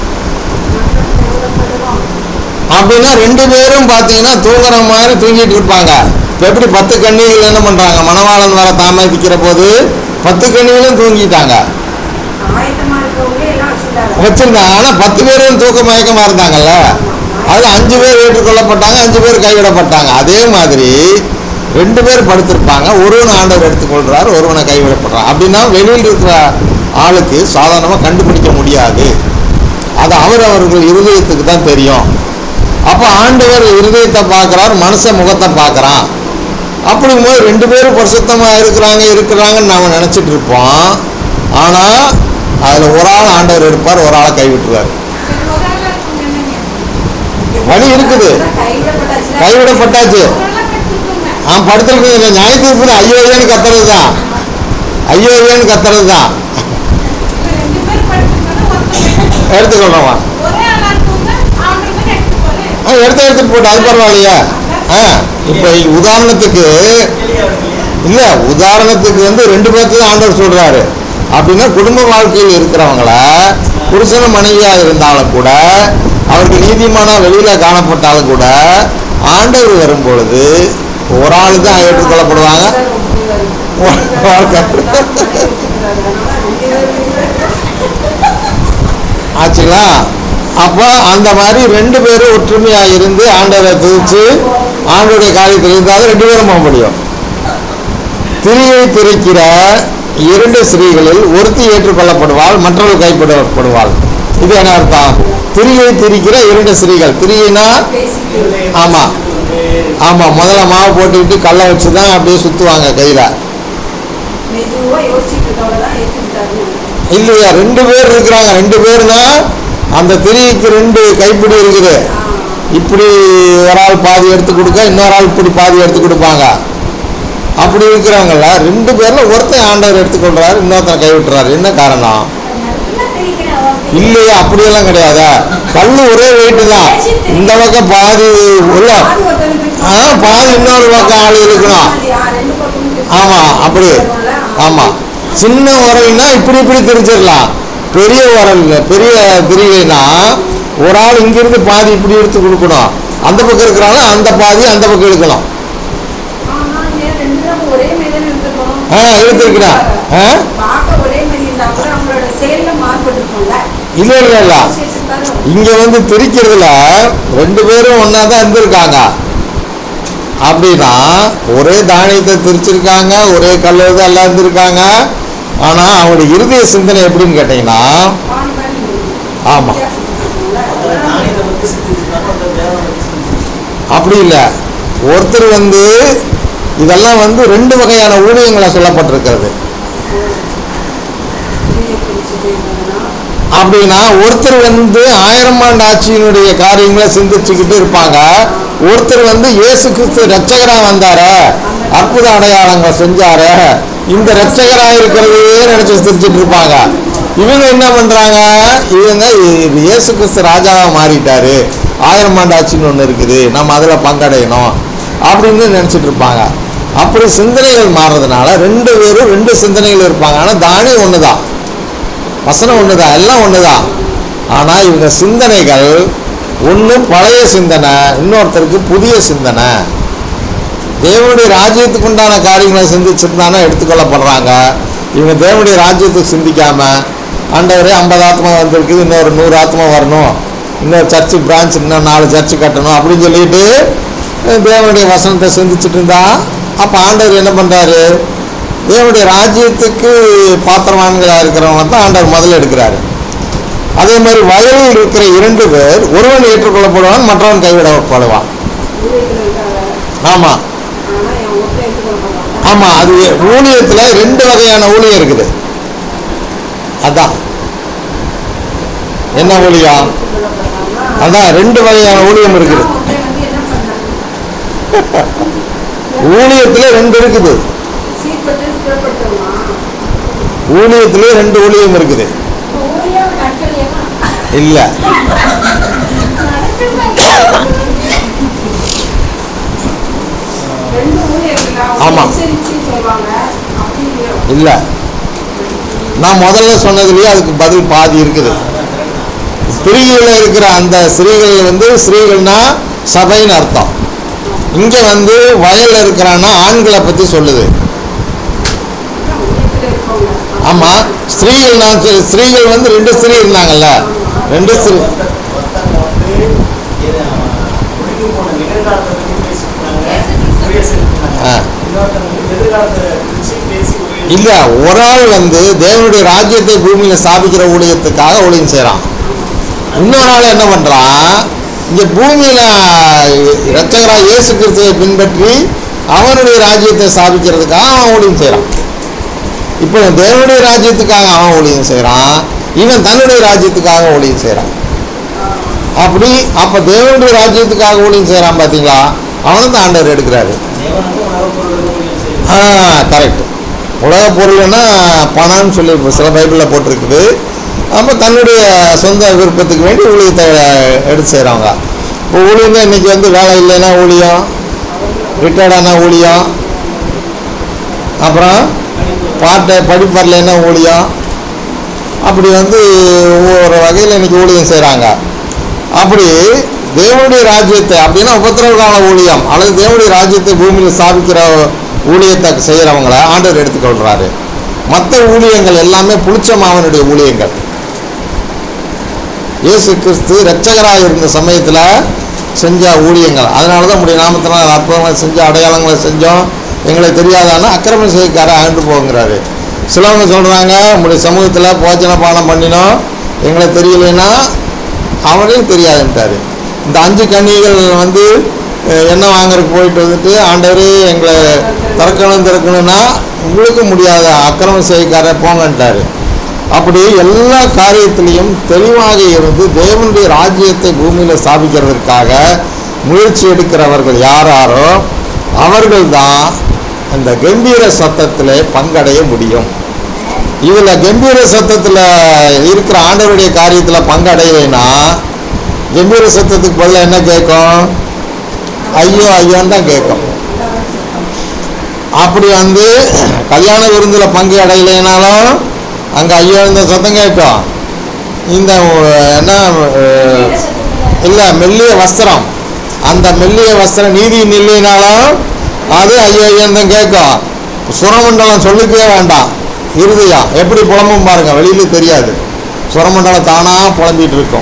அப்படின்னா ரெண்டு பேரும் பார்த்தீங்கன்னா தூங்குற மாதிரி தூங்கிட்டு இருப்பாங்க இப்ப எப்படி பத்து கன்னிகள் என்ன பண்ணுறாங்க மணவாளன் வர தாமதிக்கிற போது பத்து கன்னிகளும் தூங்கிட்டாங்க ஆயத்தமா இருக்கவங்க எல்லாம் வச்சுட்டாங்க வச்சிருந்தாங்க ஆனால் பத்து பேரும் தூக்க மயக்கமாக இருந்தாங்கல்ல அது அஞ்சு பேர் ஏற்றுக்கொள்ளப்பட்டாங்க அஞ்சு பேர் கைவிடப்பட்டாங்க அதே மாதிரி ரெண்டு பேர் படுத்திருப்பாங்க ஒருவன் ஆண்டவர் எடுத்துக்கொள்றார் ஒருவனை கைவிடப்படுறான் அப்படின்னா வெளியில் இருக்கிற ஆளுக்கு சாதாரணமாக கண்டுபிடிக்க முடியாது அது அவர் அவர்கள் இருதயத்துக்கு தான் தெரியும் அப்போ ஆண்டவர் இருதயத்தை பார்க்குறார் மனுஷ முகத்தை பார்க்குறான் அப்படிங்கும்போது ரெண்டு பேரும் பரிசுத்தமாக இருக்கிறாங்க இருக்கிறாங்கன்னு நாம் நினச்சிட்டு இருப்போம் ஆனால் அதில் ஒரு ஆள் ஆண்டவர் எடுப்பார் ஒரு ஆளை கைவிட்டுருவார் சரி, ஒரு ஆளா இருக்கும் என்னங்க? வழி இருக்குது. கைவிடப்பட்டாச்சுல கைவிடப்பட்டாச்சு ஒரு ஆளா கட்டுக்கோங்க. ஆ படுத்துருக்கு இல்லை நியாயத்தீர்ப்பு ஐயோ ஐயோன்னு கத்துறது தான் ஐயோ ஐயோன்னு கத்துறது தான் இப்ப ரெண்டு பேர் படுத்துக்கணும், ஒருத்தர் எடுத்துக்கணும். எடுத்துக்கொள்ளவா ஒரே ஆளா இருக்கவங்க அவங்களுக்கு எடுத்துக்கோங்க. ஆ எடுத்து எடுத்துட்டு போட்டு அது பரவாயில்லையா ஆ இப்போ உதாரணத்துக்கு கேள்வி அவர்களே இல்லை உதாரணத்துக்கு வந்து ரெண்டு பேர்த்து தான் ஆண்டவர் சொல்கிறாரு அப்படின்னா குடும்ப வாழ்க்கையில் இருக்கிறவங்கள புருஷனும் மனைவியாக இருந்தாலும் கூட அவருக்கு நீதிமானா வெளியில் காணப்பட்டாலும் கூட ஆண்டவர் வரும் பொழுது ஒரு ஆள் தான் ஏற்றுக்கொள்ளப்படுவாங்க ஒரு ஆள் ஆச்சுங்களா அப்போ அந்த மாதிரி ரெண்டு பேரும் ஒற்றுமையாக இருந்து ஆண்டவரை துதிச்சு ஆண்டோடைய காரியத்தில் இருந்தாலும் ரெண்டு பேரும் போக முடியும் திரியை திரிக்கிற இரண்டு ஸ்திரீகளில் ஒருத்தி ஏற்றுக்கொள்ளப்படுவாள் மற்றவள் கைப்படப்படுவாள் இது என்ன அர்த்தம் திரியை திரிக்கிற இரண்டு ஸ்திரீகள் திரியைனா ஆமா. ஆமாம் முதல்ல மாவு போட்டுக்கிட்டு கல்லை வச்சு தான் அப்படியே சுற்றுவாங்க கையில் மெதுவா யோசிச்சுட்டு இருக்கவங்க தான் ஏற்றுக்கிட்டாரு இல்லையா ரெண்டு பேர் இருக்கிறாங்க ரெண்டு பேர்னா அந்த திரிக்கு ரெண்டு கைப்பிடி இருக்குது இப்படி ஒரு ஆள் பாதி எடுத்து கொடுக்க இன்னொரு ஆள் இப்படி பாதி எடுத்து கொடுப்பாங்க அப்படி இருக்கிறவங்கள ரெண்டு பேர்ல ஒருத்தன் ஆண்டவர் எடுத்துக்கொள்றாரு இன்னொருத்தன் கைவிட்டுறாரு என்ன காரணம் நல்லா தெரிகிறேன் இல்லையா அப்படியெல்லாம் கிடையாது கல்லு ஒரே வெயிட்டு தான் இந்த பக்கம் பாதி உள்ள பாதி ஒருத்தனுக்கு ஆ, பாதி இன்னொரு பக்கம் ஆள் இருக்கணும். ரெண்டு பக்கமும் ஆமா அப்படி ஆமா சின்ன உரல்னா இப்படி இப்படி திரிச்சிடலாம் பெரிய உரல் பெரிய திரிகைனா ஒரு ஆள் இங்கிருந்து பாதி இப்படி எடுத்து கொடுக்கணும் அந்த பக்கம் இருக்கிறாங்க அந்த பாதி அந்த பக்கம் எடுக்கணும் ஆனா ஏன் ரெண்டு பேரும் ஒரே மாதிரி தானே இருந்திருக்கணும்? ஆ எடுத்துருக்கிறான் ஆ பார்க்க ஒரே மாதிரி இருந்தா கூட அவங்களோட செயல்ல மாறுபட்டு இருக்கும்ல இல்லை இல்லை இல்லை விசேஷத்தாலும் இங்க வந்து திரிக்கிறதுல ரெண்டு பேரும் ஒன்றா தான் இருந்திருக்காங்க அப்படின்னா ஒரே தானியத்தை திரிச்சிருக்காங்க ஒரே கல்லு தான் எல்லாம் இருந்திருக்காங்க ஆனால் அவங்களுடைய இருதய சிந்தனை எப்படின்னு கேட்டிங்கன்னா பாதி பாதி இருக்கும். ஆமா. வித்தியாசம் இருக்கும்ல. அவர் நாணயத்தை பற்றி சிந்திச்சிருக்காரு ஒருத்தர் தேவனை பற்றி சிந்திச்சிருக்காரு அப்படி இல்லை ஒருத்தர் வந்து இதெல்லாம் வந்து ரெண்டு வகையான ஊழியங்களை சொல்லப்பட்டிருக்கிறது புதிய பிரிச்சுட்டு இருந்ததுன்னா, அப்படின்னா ஒருத்தர் வந்து ஆயிரம் ஆண்டு ஆட்சியினுடைய காரியங்களை சிந்திச்சுக்கிட்டு இருப்பாங்க ஒருத்தர் வந்து இயேசு கிறிஸ்து ரட்சகராக வந்தாரு அற்புத அடையாளங்கள் செஞ்சாரு இந்த ரட்சகராக இருக்கிறதையே நினைச்சு சிரிச்சிட்டு இருப்பாங்க இவங்க என்ன பண்றாங்க இவங்க இ- இயேசு கிறிஸ்து ராஜாவா மாறிட்டாரு ஆயிரம் ஆண்டு ஆட்சின்னு ஒன்று இருக்குது நம்ம அதில் பங்கடையணும் அப்படின்னு நினச்சிட்டு இருப்பாங்க அப்படி சிந்தனைகள் மாறுறதுனால ரெண்டு பேரும் ரெண்டு சிந்தனைகள் இருப்பாங்க ஆனால் தானி ஒன்று தான் வசனம் ஒன்று தான் எல்லாம் ஒன்று தான் ஆனால் இவங்க சிந்தனைகள் ஒன்று பழைய சிந்தனை இன்னொருத்தருக்கு புதிய சிந்தனை தேவனுடைய ராஜ்யத்துக்கு உண்டான காரியங்களை சிந்திச்சிருந்தானா எடுத்துக்கொள்ளப்படுறாங்க இவங்க தேவனுடைய ராஜ்யத்துக்கு சிந்திக்காம ஆண்டவரே ஐம்பது ஆத்மா வந்திருக்குது இன்னொரு நூறு ஆத்மா வரணும் இன்னொரு சர்ச்சு பிரான்ச் இன்னும் நாலு சர்ச்சு கட்டணும் அப்படின்னு சொல்லிட்டு தேவனுடைய வசனத்தை சிந்திச்சுட்டு இருந்தா அப்போ ஆண்டவர் என்ன பண்ணுறாரு தேவனுடைய ராஜ்யத்துக்கு பாத்திரவான்களாக இருக்கிறவங்க தான் ஆண்டவர் முதல்ல எடுக்கிறாரு அதே மாதிரி வயலில் இருக்கிற இரண்டு பேர் ஒருவன் ஏற்றுக்கொள்ளப்படுவான் மற்றவன் கைவிடப்படுவான் ஊழியத்தில் இருக்காங்க ஆமாம் ஆனா என் ஒருத்தன் எடுத்துக்கொள்ள மாட்டான் ஆமாம் அது ஊழியத்தில் ரெண்டு வகையான ஊழியம் இருக்குது அதான் என்ன ஊழியம் எடுத்துக்கொள்ளப்பட்டான்னா, அதான் ரெண்டு வகையான ஊழியம் இருக்குது ஒருத்தன் வந்து என்ன பண்ணாங்க ஊழியத்தில் ரெண்டு இருக்குது சீர்பட்டு ஸ்திரப்பட்டவனா ஊழியத்திலே ரெண்டு ஊழியம் இருக்குது இப்ப ஊழியம் நற்கழியமா? இல்லை ரெண்டு ஊழியர்களா ஆமா. எச்சரிச்சு செய்வாங்க அப்படி இல்லையோ இல்லை நான் முதல்ல சொன்னதுலேயே அதுக்கு பதில் பாதி இருக்குது ஸ்திரீகளில் இருக்கிற அந்த ஸ்திரீகள் வந்து ஸ்திரீகள்னா சபைன்னு அர்த்தம் இங்கே வந்து வயலில் இருக்கிறான்னா ஆண்களை பற்றி சொல்லுது அதான் ஊழியத்தில் இருக்கவங்க ஆமாம் ஸ்திரீகள் நான் சொ- ஸ்திரீகள் வந்து ரெண்டு ஸ்திரீ இருந்தாங்கல்ல ரெண்டு ஸ்திரீ ஒருத்தங்க வந்து இது, முடிஞ்சு போன நிகழ்காலத்தை பத்தி பேசிட்டாங்க ஆ. இன்னொருத்தங்க வந்து எதிர்காலத்தை குறிச்சு பேசி ஊழியம் இல்லை ஒரு ஆள் வந்து தேவனுடைய ராஜ்யத்தை பூமியில் ஸ்தாபிக்கிற ஊழியத்துக்காக ஊழியம் செய்கிறான் இன்னொரு ஆள் என்ன பண்ணுறான் இங்கே பூமியில் ரச்சகராக இயேசு கிறிஸ்துவை பின்பற்றி அவனுடைய ராஜ்யத்தை ஸ்தாபிக்கிறதுக்காக அவன் ஊழியம் செய்கிறான் இப்போ தேவனுடைய ராஜ்யத்துக்காக அவன் ஊழியம் செய்கிறான் இவன் தன்னுடைய ராஜ்யத்துக்காக ஊழியம் செய்கிறான் அப்படி அப்போ தேவனுடைய ராஜ்யத்துக்காக ஊழியம் செய்கிறான் பார்த்தீங்களா அவனை தான் ஆண்டவர் எடுக்கிறாரு தேவனுக்கும் உணவுப் பொருளுக்கும் ஊழியம் செய்யும் ஆ கரெக்ட் உலக பொருள்னா பணம்னு சொல்லி இப்ப சில பைபிளில் போட்டிருக்குது அப்போ தன்னுடைய சொந்த விருப்பத்துக்கு வேண்டி ஊழியத்தை எடுத்து செய்கிறவங்க இப்போ ஊழியம் தான் இன்றைக்கி வந்து வேலை இல்லைன்னா ஊழியம் ரிட்டையர்டான ஊழியம் அப்புறம் பாட்டை படிப்பு வரலைன்னா ஊழியம் அப்படி வந்து ஒவ்வொரு வகையில் இன்னைக்கு ஊழியம் செய்கிறாங்க அப்படி தேவனுடைய ராஜ்யத்தை அப்படின்னா உபத்திரவ கால ஊழியம் அல்லது தேவனுடைய ராஜ்யத்தை பூமியில் ஸ்தாபிக்கிற ஊழியத்தை செய்கிறவங்கள ஆண்டவர் எடுத்துக்கொள்கிறாரு மற்ற ஊழியங்கள் எல்லாமே புளிச்ச மாவனுடைய ஊழியங்கள் இயேசு கிறிஸ்து இரட்சகராக இருந்த சமயத்தில் செஞ்ச ஊழியங்கள் அதனால தான் நம்முடைய நாமத்தினால் அற்புதங்களை செஞ்ச அடையாளங்களை செஞ்சோம் எங்களை தெரியாதான்னா அக்கிரம செய்யக்கார ஆண்டு போங்கிறாரு சிலவங்க சொல்கிறாங்க நம்முடைய சமூகத்தில் போஜன பானம் பண்ணினோம் எங்களை தெரியலைன்னா அவனையும் தெரியாதுன்ட்டாரு இந்த அஞ்சு கன்னிகள் வந்து அஹ், எண்ணெய் வாங்குறதுக்கு போயிட்டு வந்துட்டு ஆண்டவரே எங்களை திறக்கணும் திறக்கணும்னா உங்களுக்கு முடியாத அக்கிரம செய்யக்கார போங்கன்ட்டாரு அப்படி எல்லா காரியத்திலையும் தெளிவாக இருந்து தேவனுடைய ராஜ்யத்தை பூமியில் ஸ்தாபிக்கிறதற்காக முயற்சி எடுக்கிறவர்கள் யாராரோ அவர்கள்தான் அந்த கம்பீர சத்தத்தில் பங்கடைய முடியும் இதில் கம்பீர சத்தத்தில் இருக்கிற ஆண்டவருடைய காரியத்தில் பங்கடையலைன்னா கம்பீர சத்தத்துக்கு பதிலாக என்ன கேட்கும் ஐயோ ஐயோன்னு தான் கேட்கும் அப்படி வந்து கல்யாண விருந்தில் பங்கு அடையலைனாலும் அங்கே ஐயோ இந்த சத்தம் கேட்கும் இந்த அஹ், என்ன அஹ், இல்லை மெல்லிய வஸ்திரம் அந்த மெல்லிய வஸ்திரம் நீதி இல்லைனாலும் அது ஐயோ ஐயோன்னு தான் கேட்கும் சுரமண்டலம் சொல்லிக்கவே வேண்டாம் இருதயம் எப்படி புலம்பும் பாருங்க வெளியில தெரியாது சுரமண்டலம் தானாக புலம்பிட்டு இருக்கும்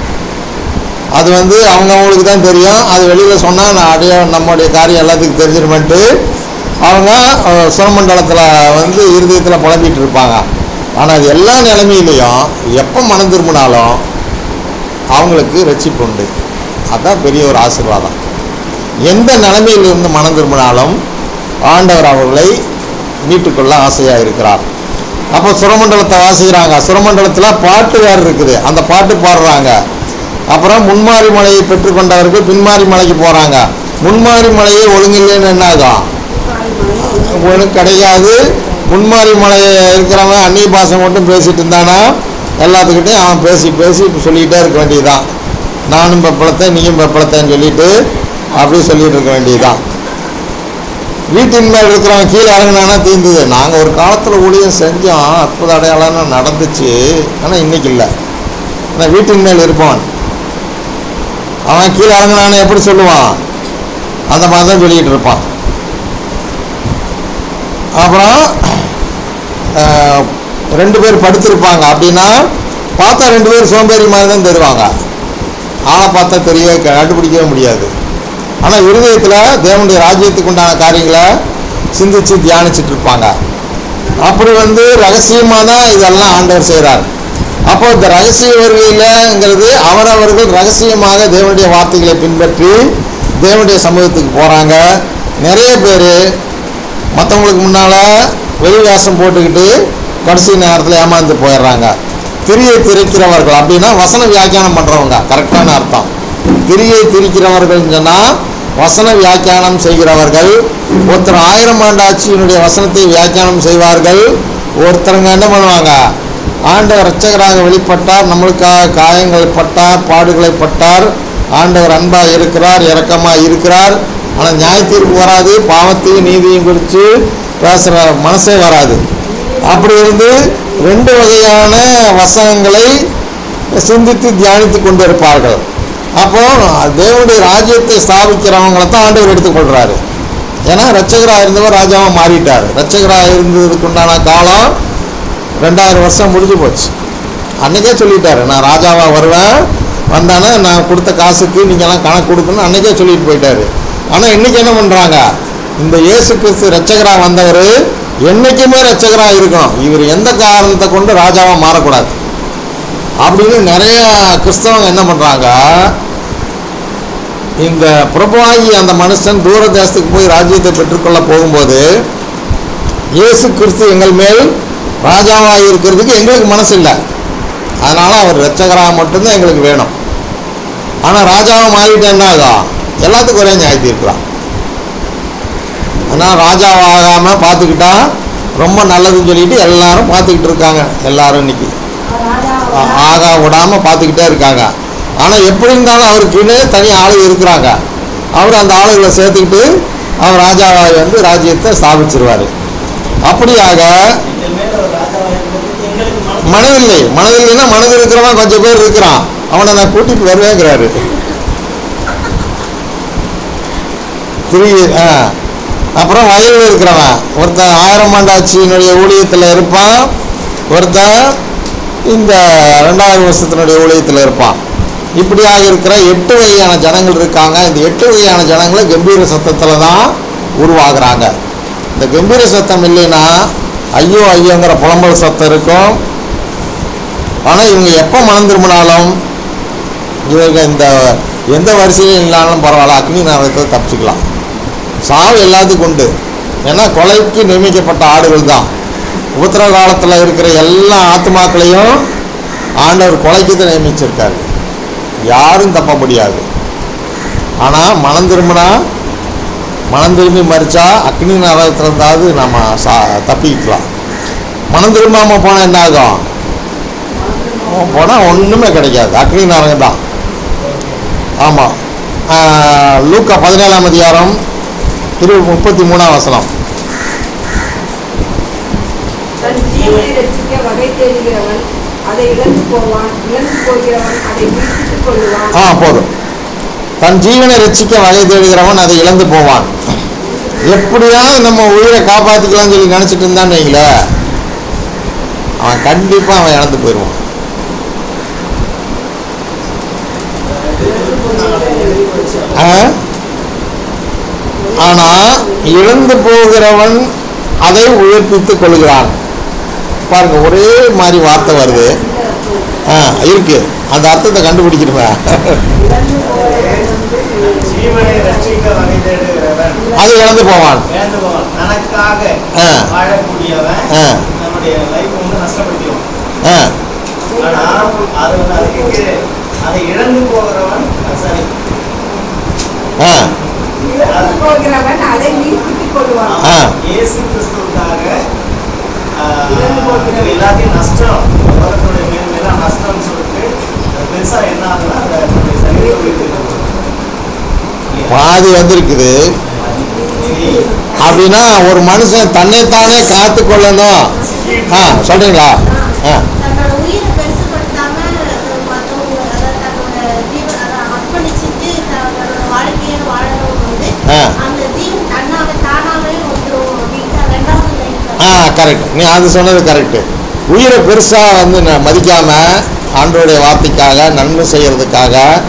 அது வந்து அவங்கவுங்களுக்கு தான் தெரியும் அது வெளியில் சொன்னால் நான் அடைய நம்முடைய காரியம் எல்லாத்துக்கும் தெரிஞ்சிருமென்ட்டு அவங்க அஹ், சுரமண்டலத்தில் வந்து இருதயத்தில் புலம்பிட்டு இருப்பாங்க ஆனால் அது எல்லா நிலைமையிலையும் எப்போ மனம் திரும்பினாலும் அவங்களுக்கு ரட்சிப்பு உண்டு அதுதான் பெரிய ஒரு ஆசீர்வாதம் எந்த நிலைமையிலிருந்து மனம் திரும்பினாலும் ஆண்டவர் அவர்களை மீட்டுக்கொள்ள ஆசையாக இருக்கிறார் அப்போ சுரமண்டலத்தை வாசிக்கிறாங்க சுரமண்டலத்தில் பாட்டு வேறு இருக்குது அந்த பாட்டு பாடுறாங்க அப்புறம் முன்மாரி மலையை பெற்றுக்கொண்டவர்கள் பின்மாரி மலைக்கு போகிறாங்க முன்மாரி மலையை ஒழுங்கில்லைன்னு என்ன ஆகும் உனக்கு கிடைக்காது முன்மாரி மலை இருக்கிறவன் அந்நிய பாஷை மட்டும் பேசிட்டு இருந்தானா எல்லாத்துக்கிட்டையும் அவன் பேசி பேசி இப்ப சொல்லிக்கிட்டே இருக்க வேண்டியதுதான் நானும் பெப்பளத்தேன் நீயும் பெப்பளத்தேன்னு சொல்லிட்டு அப்படியே சொல்லிட்டு இருக்க வேண்டியதுதான் வீட்டின் மேல் இருக்கிறவன் கீழே இறங்கினானா தீர்ந்தது நாங்கள் ஒரு காலத்தில் ஊழியம் செஞ்சோம் அற்புத அடையாளம் நடந்துச்சு ஆனால் இன்னைக்கு இல்லை ஆனால் வீட்டின் மேல் இருப்பான் அவன் கீழே இறங்கினானே எப்படி சொல்லுவான் அந்த மாதிரி தான் சொல்லிக்கிட்டு இருப்பான் அப்புறம் ஆஹ், ரெண்டு பேர் படுத்திருப்பாங்க அப்படின்னா பார்த்தா ரெண்டு பேர் சோம்பேறி மாதிரி தான் தருவாங்க ஆளை பார்த்தா தெரியவே க- கண்டுபிடிக்கவே முடியாது ஆனால் இருதயத்தில் தேவனுடைய ராஜ்யத்துக்கு உண்டான காரியங்களை சிந்திச்சு தியானிச்சுட்டு இருப்பாங்க அப்படி வந்து ரகசியமாக தான் இதெல்லாம் ஆண்டவர் செய்கிறார் அப்போ இந்த ரகசிய வருகையிலங்கிறது அவரவர்கள் ரகசியமாக தேவனுடைய வார்த்தைகளை பின்பற்றி தேவனுடைய சமூகத்துக்கு போகிறாங்க நிறைய பேர் மற்றவங்களுக்கு முன்னால் வெளிவேஷம் போட்டுக்கிட்டு கடைசி நேரத்தில் ஏமாந்து போயிடுறாங்க திரியை திரிக்கிறவர்கள் அப்படின்னா வசன வியாக்கியானம் பண்ணுறவங்க கரெக்டான அர்த்தம் திரியை திரிக்கிறவர்கள் சொன்னால் வசன வியாக்கியானம் செய்கிறவர்கள் ஒருத்தர் ஆயிரம் ஆண்டு ஆட்சியினுடைய வசனத்தை வியாக்கியானம் செய்வார்கள் ஒருத்தருங்க என்ன பண்ணுவாங்க ஆண்டவர் இரட்சகராக வெளிப்பட்டார் நம்மளுக்காக காயங்கள் பட்டார் பாடுகளை பட்டார் ஆண்டவர் அன்பாக இருக்கிறார் இரக்கமாக இருக்கிறார் ஆனால் நியாய தீர்ப்பு வராது பாவத்தையும் நீதியும் குறித்து பேசுகிற மனசே வராது அப்படி இருந்து ரெண்டு வகையான வசனங்களை சிந்தித்து தியானித்து கொண்டிருப்பார்கள் அப்போ தேவனுடைய ராஜ்யத்தை ஸ்தாபிக்கிறவங்களை தான் ஆண்டவர் எடுத்துக்கொள்கிறாரு ஏன்னா ரட்சகராக இருந்தவர் ராஜாவாக மாறிட்டார் ரட்சகராக இருந்ததுக்கு உண்டான காலம் ரெண்டாயிரம் வருஷம் முடிஞ்சு போச்சு அன்னைக்கே சொல்லிட்டாரு நான் ராஜாவாக வருவேன் வந்தானே நான் கொடுத்த காசுக்கு நீங்கள்லாம் கணக்கு கொடுக்கணும் அன்னைக்கே சொல்லிட்டு போயிட்டாரு ஆனால் இன்னைக்கு என்ன பண்ணுறாங்க இந்த இயேசு கிறிஸ்து ரட்சகராக வந்தவர் என்றைக்குமே ரட்சகராக இருக்கணும் இவர் எந்த காரணத்தை கொண்டு ராஜாவாக மாறக்கூடாது அப்படின்னு நிறைய கிறிஸ்தவங்க என்ன பண்ணுறாங்க இந்த பிரபுவாகி அந்த மனுஷன் தூர தேசத்துக்கு போய் ராஜ்யத்தை பெற்றுக்கொள்ள போகும்போது இயேசு கிறிஸ்து எங்கள் மேல் ராஜாவாக இருக்கிறதுக்கு எங்களுக்கு மனசு இல்லை அதனால் அவர் ரட்சகராக மட்டும்தான் எங்களுக்கு வேணும் ஆனால் ராஜாவை மாறிட்டு என்ன ஆகும் எல்லாத்துக்கும் ஒரே நியாயத்தி இருக்கலாம் ஆனால் ராஜாவாகாமல் பார்த்துக்கிட்டா ரொம்ப நல்லதுன்னு சொல்லிட்டு எல்லாரும் பார்த்துக்கிட்டு இருக்காங்க எல்லாரும் இன்னைக்கு ஆ- ஆகா விடாமல் பார்த்துக்கிட்டே இருக்காங்க ஆனால் எப்படி இருந்தாலும் அவருக்குன்னு தனி ஆளுங்க இருக்கிறாங்க அவர் அந்த ஆளுகளை சேர்த்துக்கிட்டு அவர் ராஜாவாக வந்து ராஜ்யத்தை ஸ்தாபிச்சிருவார் அப்படியாக எங்கள் மேல ஒரு ராஜாவாக இருந்ததுக்கு எங்களுக்கு மனசு மனதில்லை மனதில்லைன்னா மனதில் இருக்கிறவன் கொஞ்சம் பேர் இருக்கிறான் அவனை நான் கூட்டிட்டு வருவேங்கிறாரு திரு ஆ அப்புறம் வயலில் இருக்கிறவன் ஒருத்தன் ஆயிரம் ஆண்டாட்சியினுடைய ஊழியத்தில் இருப்பான் ஒருத்தன் இந்த ரெண்டாயிரம் வருஷத்தினுடைய ஊழியத்தில் இருப்பான் இப்படியாக இருக்கிற எட்டு வகையான ஜனங்கள் இருக்காங்க இந்த எட்டு வகையான ஜனங்களை கம்பீர சத்தத்தில் தான் உருவாகுறாங்க இந்த கம்பீர சத்தம் இல்லைன்னா ஐயோ ஐயோங்கிற புலம்பல் சத்தம் இருக்கும் ஆனால் இவங்க எப்போ மனம் திரும்பினாலும் இவங்க இந்த எந்த வரிசையிலும் இல்லாலும் பரவாயில்ல அக்னி நரகத்தை தப்பிச்சுக்கலாம் சாவு எல்லாத்துக்கும் உண்டு ஏன்னா கொலைக்கு நியமிக்கப்பட்ட ஆடுகள் தான் உபத்திர காலத்தில் இருக்கிற எல்லா ஆத்மாக்களையும் ஆண்டவர் கொலைக்கு தான் நியமிச்சிருக்காரு யாரும் தப்ப முடியாது ஆனால் மனம் திரும்பினா மனம் திரும்பி மறிச்சா அக்னி நரகத்தில் இருந்தாவது நம்ம சா தப்பிக்கலாம் மனம் திரும்பாமல் போனால் என்ன ஆகும் போனால் ஒன்றுமே கிடைக்காது அக்னி நரகம் தான் ஆமாம் லூக்கா பதினேழாம் அதிகாரம் இரு முப்பத்தி மூணாம் வசனம் தன் ஜீவனை ரட்சிக்க வகை தேடுகிறவன் அதை இழந்து போவான் இழந்து போகிறவன் அதை மீட்டுக் கொள்வான் ஆ போதும் தன் ஜீவனை ரட்சிக்க வகை தேடுகிறவன் அதை இழந்து போவான் எப்படியா நம்ம உயிரை காப்பாற்றிக்கலாம்னு சொல்லி நினச்சிட்டு இருந்தான்னு வைங்களேன் அவன் கண்டிப்பாக அவன் இழந்து போயிடுவான் ஆ? ஆனா இழந்து போகிறவன் அதை உயிர்ப்பித்துக் கொள்கிறான் பாருங்க ஒரே மாதிரி வார்த்தை வருது ஆ இருக்கு அந்த அர்த்தத்தை கண்டுபிடிக்கணுமே இழந்து போகிறவன் வந்து ஜீவனை ரட்சிக்க வகை தேடுகிறவன் அதை இழந்து போவான் இழந்து போவான் தனக்காக ஆ. வாழக்கூடியவன் ஆ. நம்முடைய லைஃப் வந்து நஷ்டப்படுத்திடுவான் ஆ ஆனா அது வந்து அதுக்கு கீழே அதை இழந்து போகிறவன் அது சரி ஆ இழந்து போகிறவன் அதை மீட்டுக் கொள்வான் ஆ. இயேசு கிறிஸ்துவுக்காக ஆ, இழந்து போகிறவன். எல்லாத்தையும் நஷ்டம் உலகத்துடைய மேன்மையெல்லாம் நஷ்டம்னு சொல்லிட்டு அது பெருசா என்ன ஆகுதுன்னா அதை நம்முடைய சரீரத்தை உயிர்ப்பிக்கிறது. இல்லையா? பாதி வந்திருக்குது சரி. அப்படின்னா ஒரு மனுஷன் தன்னைத்தானே காத்து கொள்ளணும் ஆ சொல்றீங்களா ஆ தன்னோட உயிரை பெருசுபடுத்தாம மற்றவங்க அதாவது தன்னோட ஜீவன் அதை அர்ப்பணிச்சுட்டு தன்னோட வாழ்க்கையை வாழறவங்க வந்து ஆ. அந்த ஜீவன் தன்னாக தானாகவே வந்துடும் அப்படின்னு ரெண்டாவது லைன் ஆ கரெக்ட் நீ அது சொன்னது கரெக்டு உயிரை பெருசாக வந்து ந- மதிக்காம ஆண்டோடைய வார்த்தைக்காக நன்மை செய்யறதுக்காக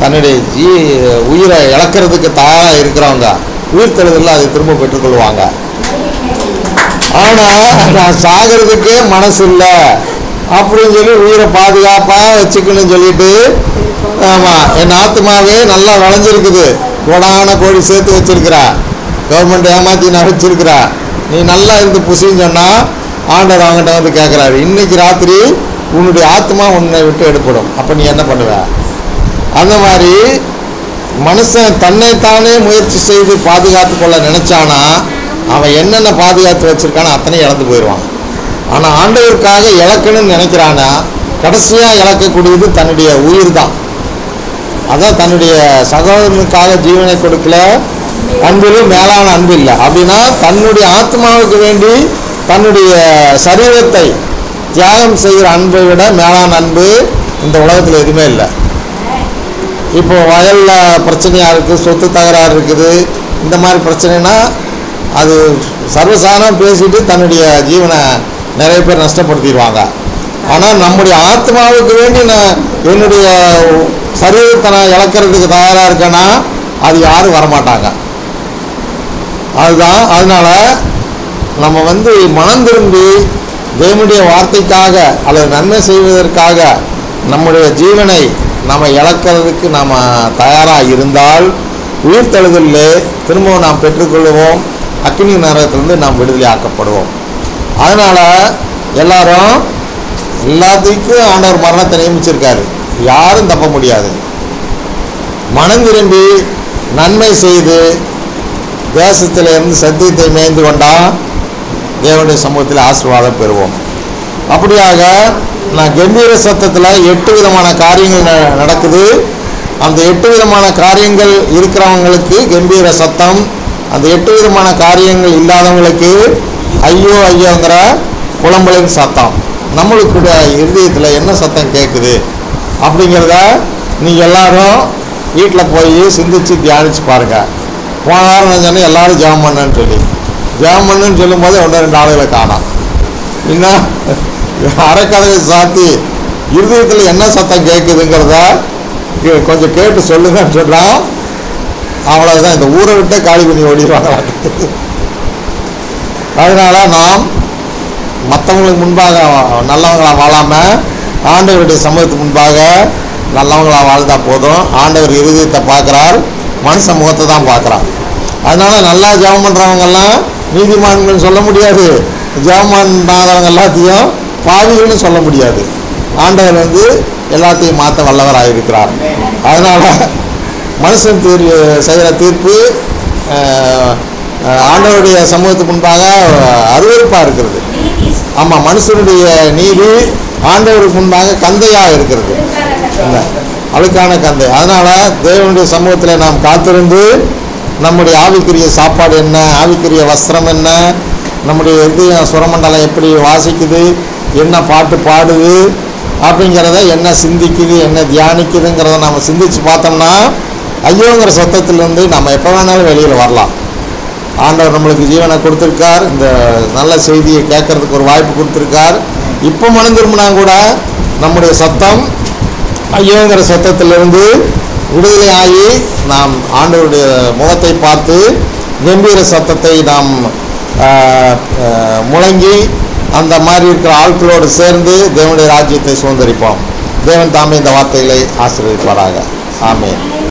தன்னுடைய ஜீ உயிரை இழக்கிறதுக்கு தயாராக இருக்கிறவங்க உயிர் தெழுதலில் அதை திரும்ப பெற்றுக்கொள்வாங்க ஆனால் நான் சாகிறதுக்கே மனசு இல்லை அப்படின்னு சொல்லி உயிரை பாதுகாப்பாக வச்சுக்கணும்னு சொல்லிட்டு ஆமாம் என் ஆத்மாவே நல்லா விளைஞ்சிருக்குது கோடான கோடி சேர்த்து வச்சிருக்கிறா கவர்மெண்ட் ஏமாத்தி நான் வச்சிருக்கிறா நீ நல்லா இருந்து புசின்னு சொன்னால் ஆண்டவர் அவங்ககிட்ட வந்து கேட்குறாரு இன்னைக்கு ராத்திரி உன்னுடைய ஆத்மா உன்னை விட்டு எடுப்படும் அப்போ நீ என்ன பண்ணுவ அந்த மாதிரி மனுஷன் தன்னைத்தானே முயற்சி செய்து பாதுகாத்து கொள்ள நினைச்சானா அவன் என்னென்ன பாதுகாத்து வச்சிருக்கானோ அத்தனையும் இழந்து போயிடுவான் ஆனால் ஆண்டவருக்காக இழக்கணும்னு நினைக்கிறானா கடைசியாக இழக்கக்கூடியது தன்னுடைய உயிர் தான் அதான் தன்னுடைய சகோதரனுக்காக ஜீவனை கொடுக்கல அன்பிலும் மேலான அன்பு இல்லை அப்படின்னா தன்னுடைய ஆத்மாவுக்கு வேண்டி தன்னுடைய சரீரத்தை தியாகம் செய்கிற அன்பை விட மேலான அன்பு இந்த உலகத்தில் எதுவுமே இல்லை இப்போ வயலில் பிரச்சனையாக இருக்குது சொத்து தகராறு இருக்குது இந்த மாதிரி பிரச்சனைனா அது சர்வசாதாரணம் பேசிட்டு தன்னுடைய ஜீவனை நிறைய பேர் நஷ்டப்படுத்திடுவாங்க ஆனால் நம்முடைய ஆத்மாவுக்கு வேண்டி நான் என்னுடைய சரீரத்தை நான் இழக்கிறதுக்கு தயாராக இருக்கேன்னா அது யாரும் வரமாட்டாங்க அதுதான் அதனால நம்ம வந்து மனம் திரும்பி தேவனுடைய வார்த்தைக்காக அல்லது நன்மை செய்வதற்காக நம்முடைய ஜீவனை நம்ம இழக்கிறதுக்கு நாம் தயாராக இருந்தால் உயிர் தழுதலில் திரும்பவும் நாம் பெற்றுக்கொள்வோம் அக்னி நரகத்திலிருந்து நாம் விடுதலை ஆக்கப்படுவோம் அதனால் எல்லாரும் எல்லாத்துக்கும் ஆண்டவர் மரணத்தை நியமிச்சிருக்காரு யாரும் தப்ப முடியாது மனம் திரும்பி நன்மை செய்து தேசத்தில் இருந்து சத்தியத்தை மேய்ந்து கொண்டா தேவனுடைய சமூகத்தில் ஆசீர்வாதம் பெறுவோம் அப்படியாக நான் கம்பீர சத்தத்தில் எட்டு விதமான காரியங்கள் ந- நடக்குது அந்த எட்டு விதமான காரியங்கள் இருக்கிறவங்களுக்கு கம்பீர சத்தம் அந்த எட்டு விதமான காரியங்கள் இல்லாதவங்களுக்கு ஐயோ ஐயோங்கிற புலம்பலின் சத்தம் நம்மளுக்கு இருதயத்தில் என்ன சத்தம் கேட்குது அப்படிங்கிறத நீங்கள் எல்லாரும் வீட்டில் போய் சிந்திச்சு தியானிச்சு பாருங்கள் போன வாரம் நான் சொன்னேன் எல்லாரும் ஜெபம் பண்ணுன்னு சொல்லி ஜெபம் பண்ணுன்னு சொல்லும்போது ஒன்று ரெண்டு ஆளுகளை காணோம் இன்னும் அரைக்கதவை சாத்தி இருதயத்தில் என்ன சத்தம் கேட்குதுங்கிறத கே- கொஞ்சம் கேட்டு சொல்லுங்கன்னு சொல்கிறான் அவ்வளோதான் இந்த ஊரை விட்டே காலி பண்ணி ஓடிடுவாங்க அதனால நாம் மற்றவங்களுக்கு முன்பாக நல்லவங்களா வாழாமல் ஆண்டவருடைய சமூகத்துக்கு முன்பாக நல்லவங்களா வாழ்ந்தா போதும் ஆண்டவர் இருதயத்தை பார்க்குறார் மனுஷ முகத்தை தான் பார்க்குறார் அதனால நல்லா ஜெபம் பண்ணுறவங்கெல்லாம் நீதிமான்கள் சொல்ல முடியாது ஜெபம் பண்ணாதவங்க எல்லாத்தையும் பாவிகள்னு சொல்ல முடியாது ஆண்டவர் வந்து எல்லாத்தையும் மாற்ற வல்லவராக இருக்கிறார் அதனால மனுஷன் தீர் செய்கிற தீர்ப்பு அஹ், அஹ், ஆண்டவருடைய சமூகத்துக்கு முன்பாக அருவருப்பாக இருக்கிறது ஆமாம் மனுஷனுடைய நீதி ஆண்டவருக்கு முன்பாக கந்தையாக இருக்கிறது இல்ல, அழுக்கான கந்தை அதனால தேவனுடைய சமூகத்தில் நாம் காத்திருந்து நம்முடைய ஆவிக்குரிய சாப்பாடு என்ன ஆவிக்குரிய வஸ்திரம் என்ன நம்முடைய இதயம் சுரமண்டலம் எப்படி வாசிக்குது என்ன பாட்டு பாடுது அப்படிங்கிறத என்ன சிந்திக்குது என்ன தியானிக்குதுங்கிறத நம்ம சிந்திச்சு பார்த்தோம்னா ஐயோங்கிற சத்தத்திலிருந்து நம்ம எப்போ வேணாலும் வெளியில் வரலாம் ஆண்டவர் நம்மளுக்கு ஜீவனை கொடுத்துருக்கார் இந்த நல்ல செய்தியை கேட்கறதுக்கு ஒரு வாய்ப்பு கொடுத்துருக்கார் இப்போ மனம் திரும்பினா கூட நம்முடைய சத்தம் ஐயோங்கிற சத்தத்திலிருந்து விடுதலை ஆகி நாம் ஆண்டவருடைய முகத்தை பார்த்து கம்பீர சத்தத்தை நாம் ஆஹ், ஆஹ், முழங்கி அந்த மாதிரி இருக்கிற ஆட்களோடு சேர்ந்து தேவனுடைய ராஜ்யத்தை சுதந்திரிப்போம் தேவன் தாமே இந்த வார்த்தைகளை ஆசீர்வதிப்பாராக ஆமென்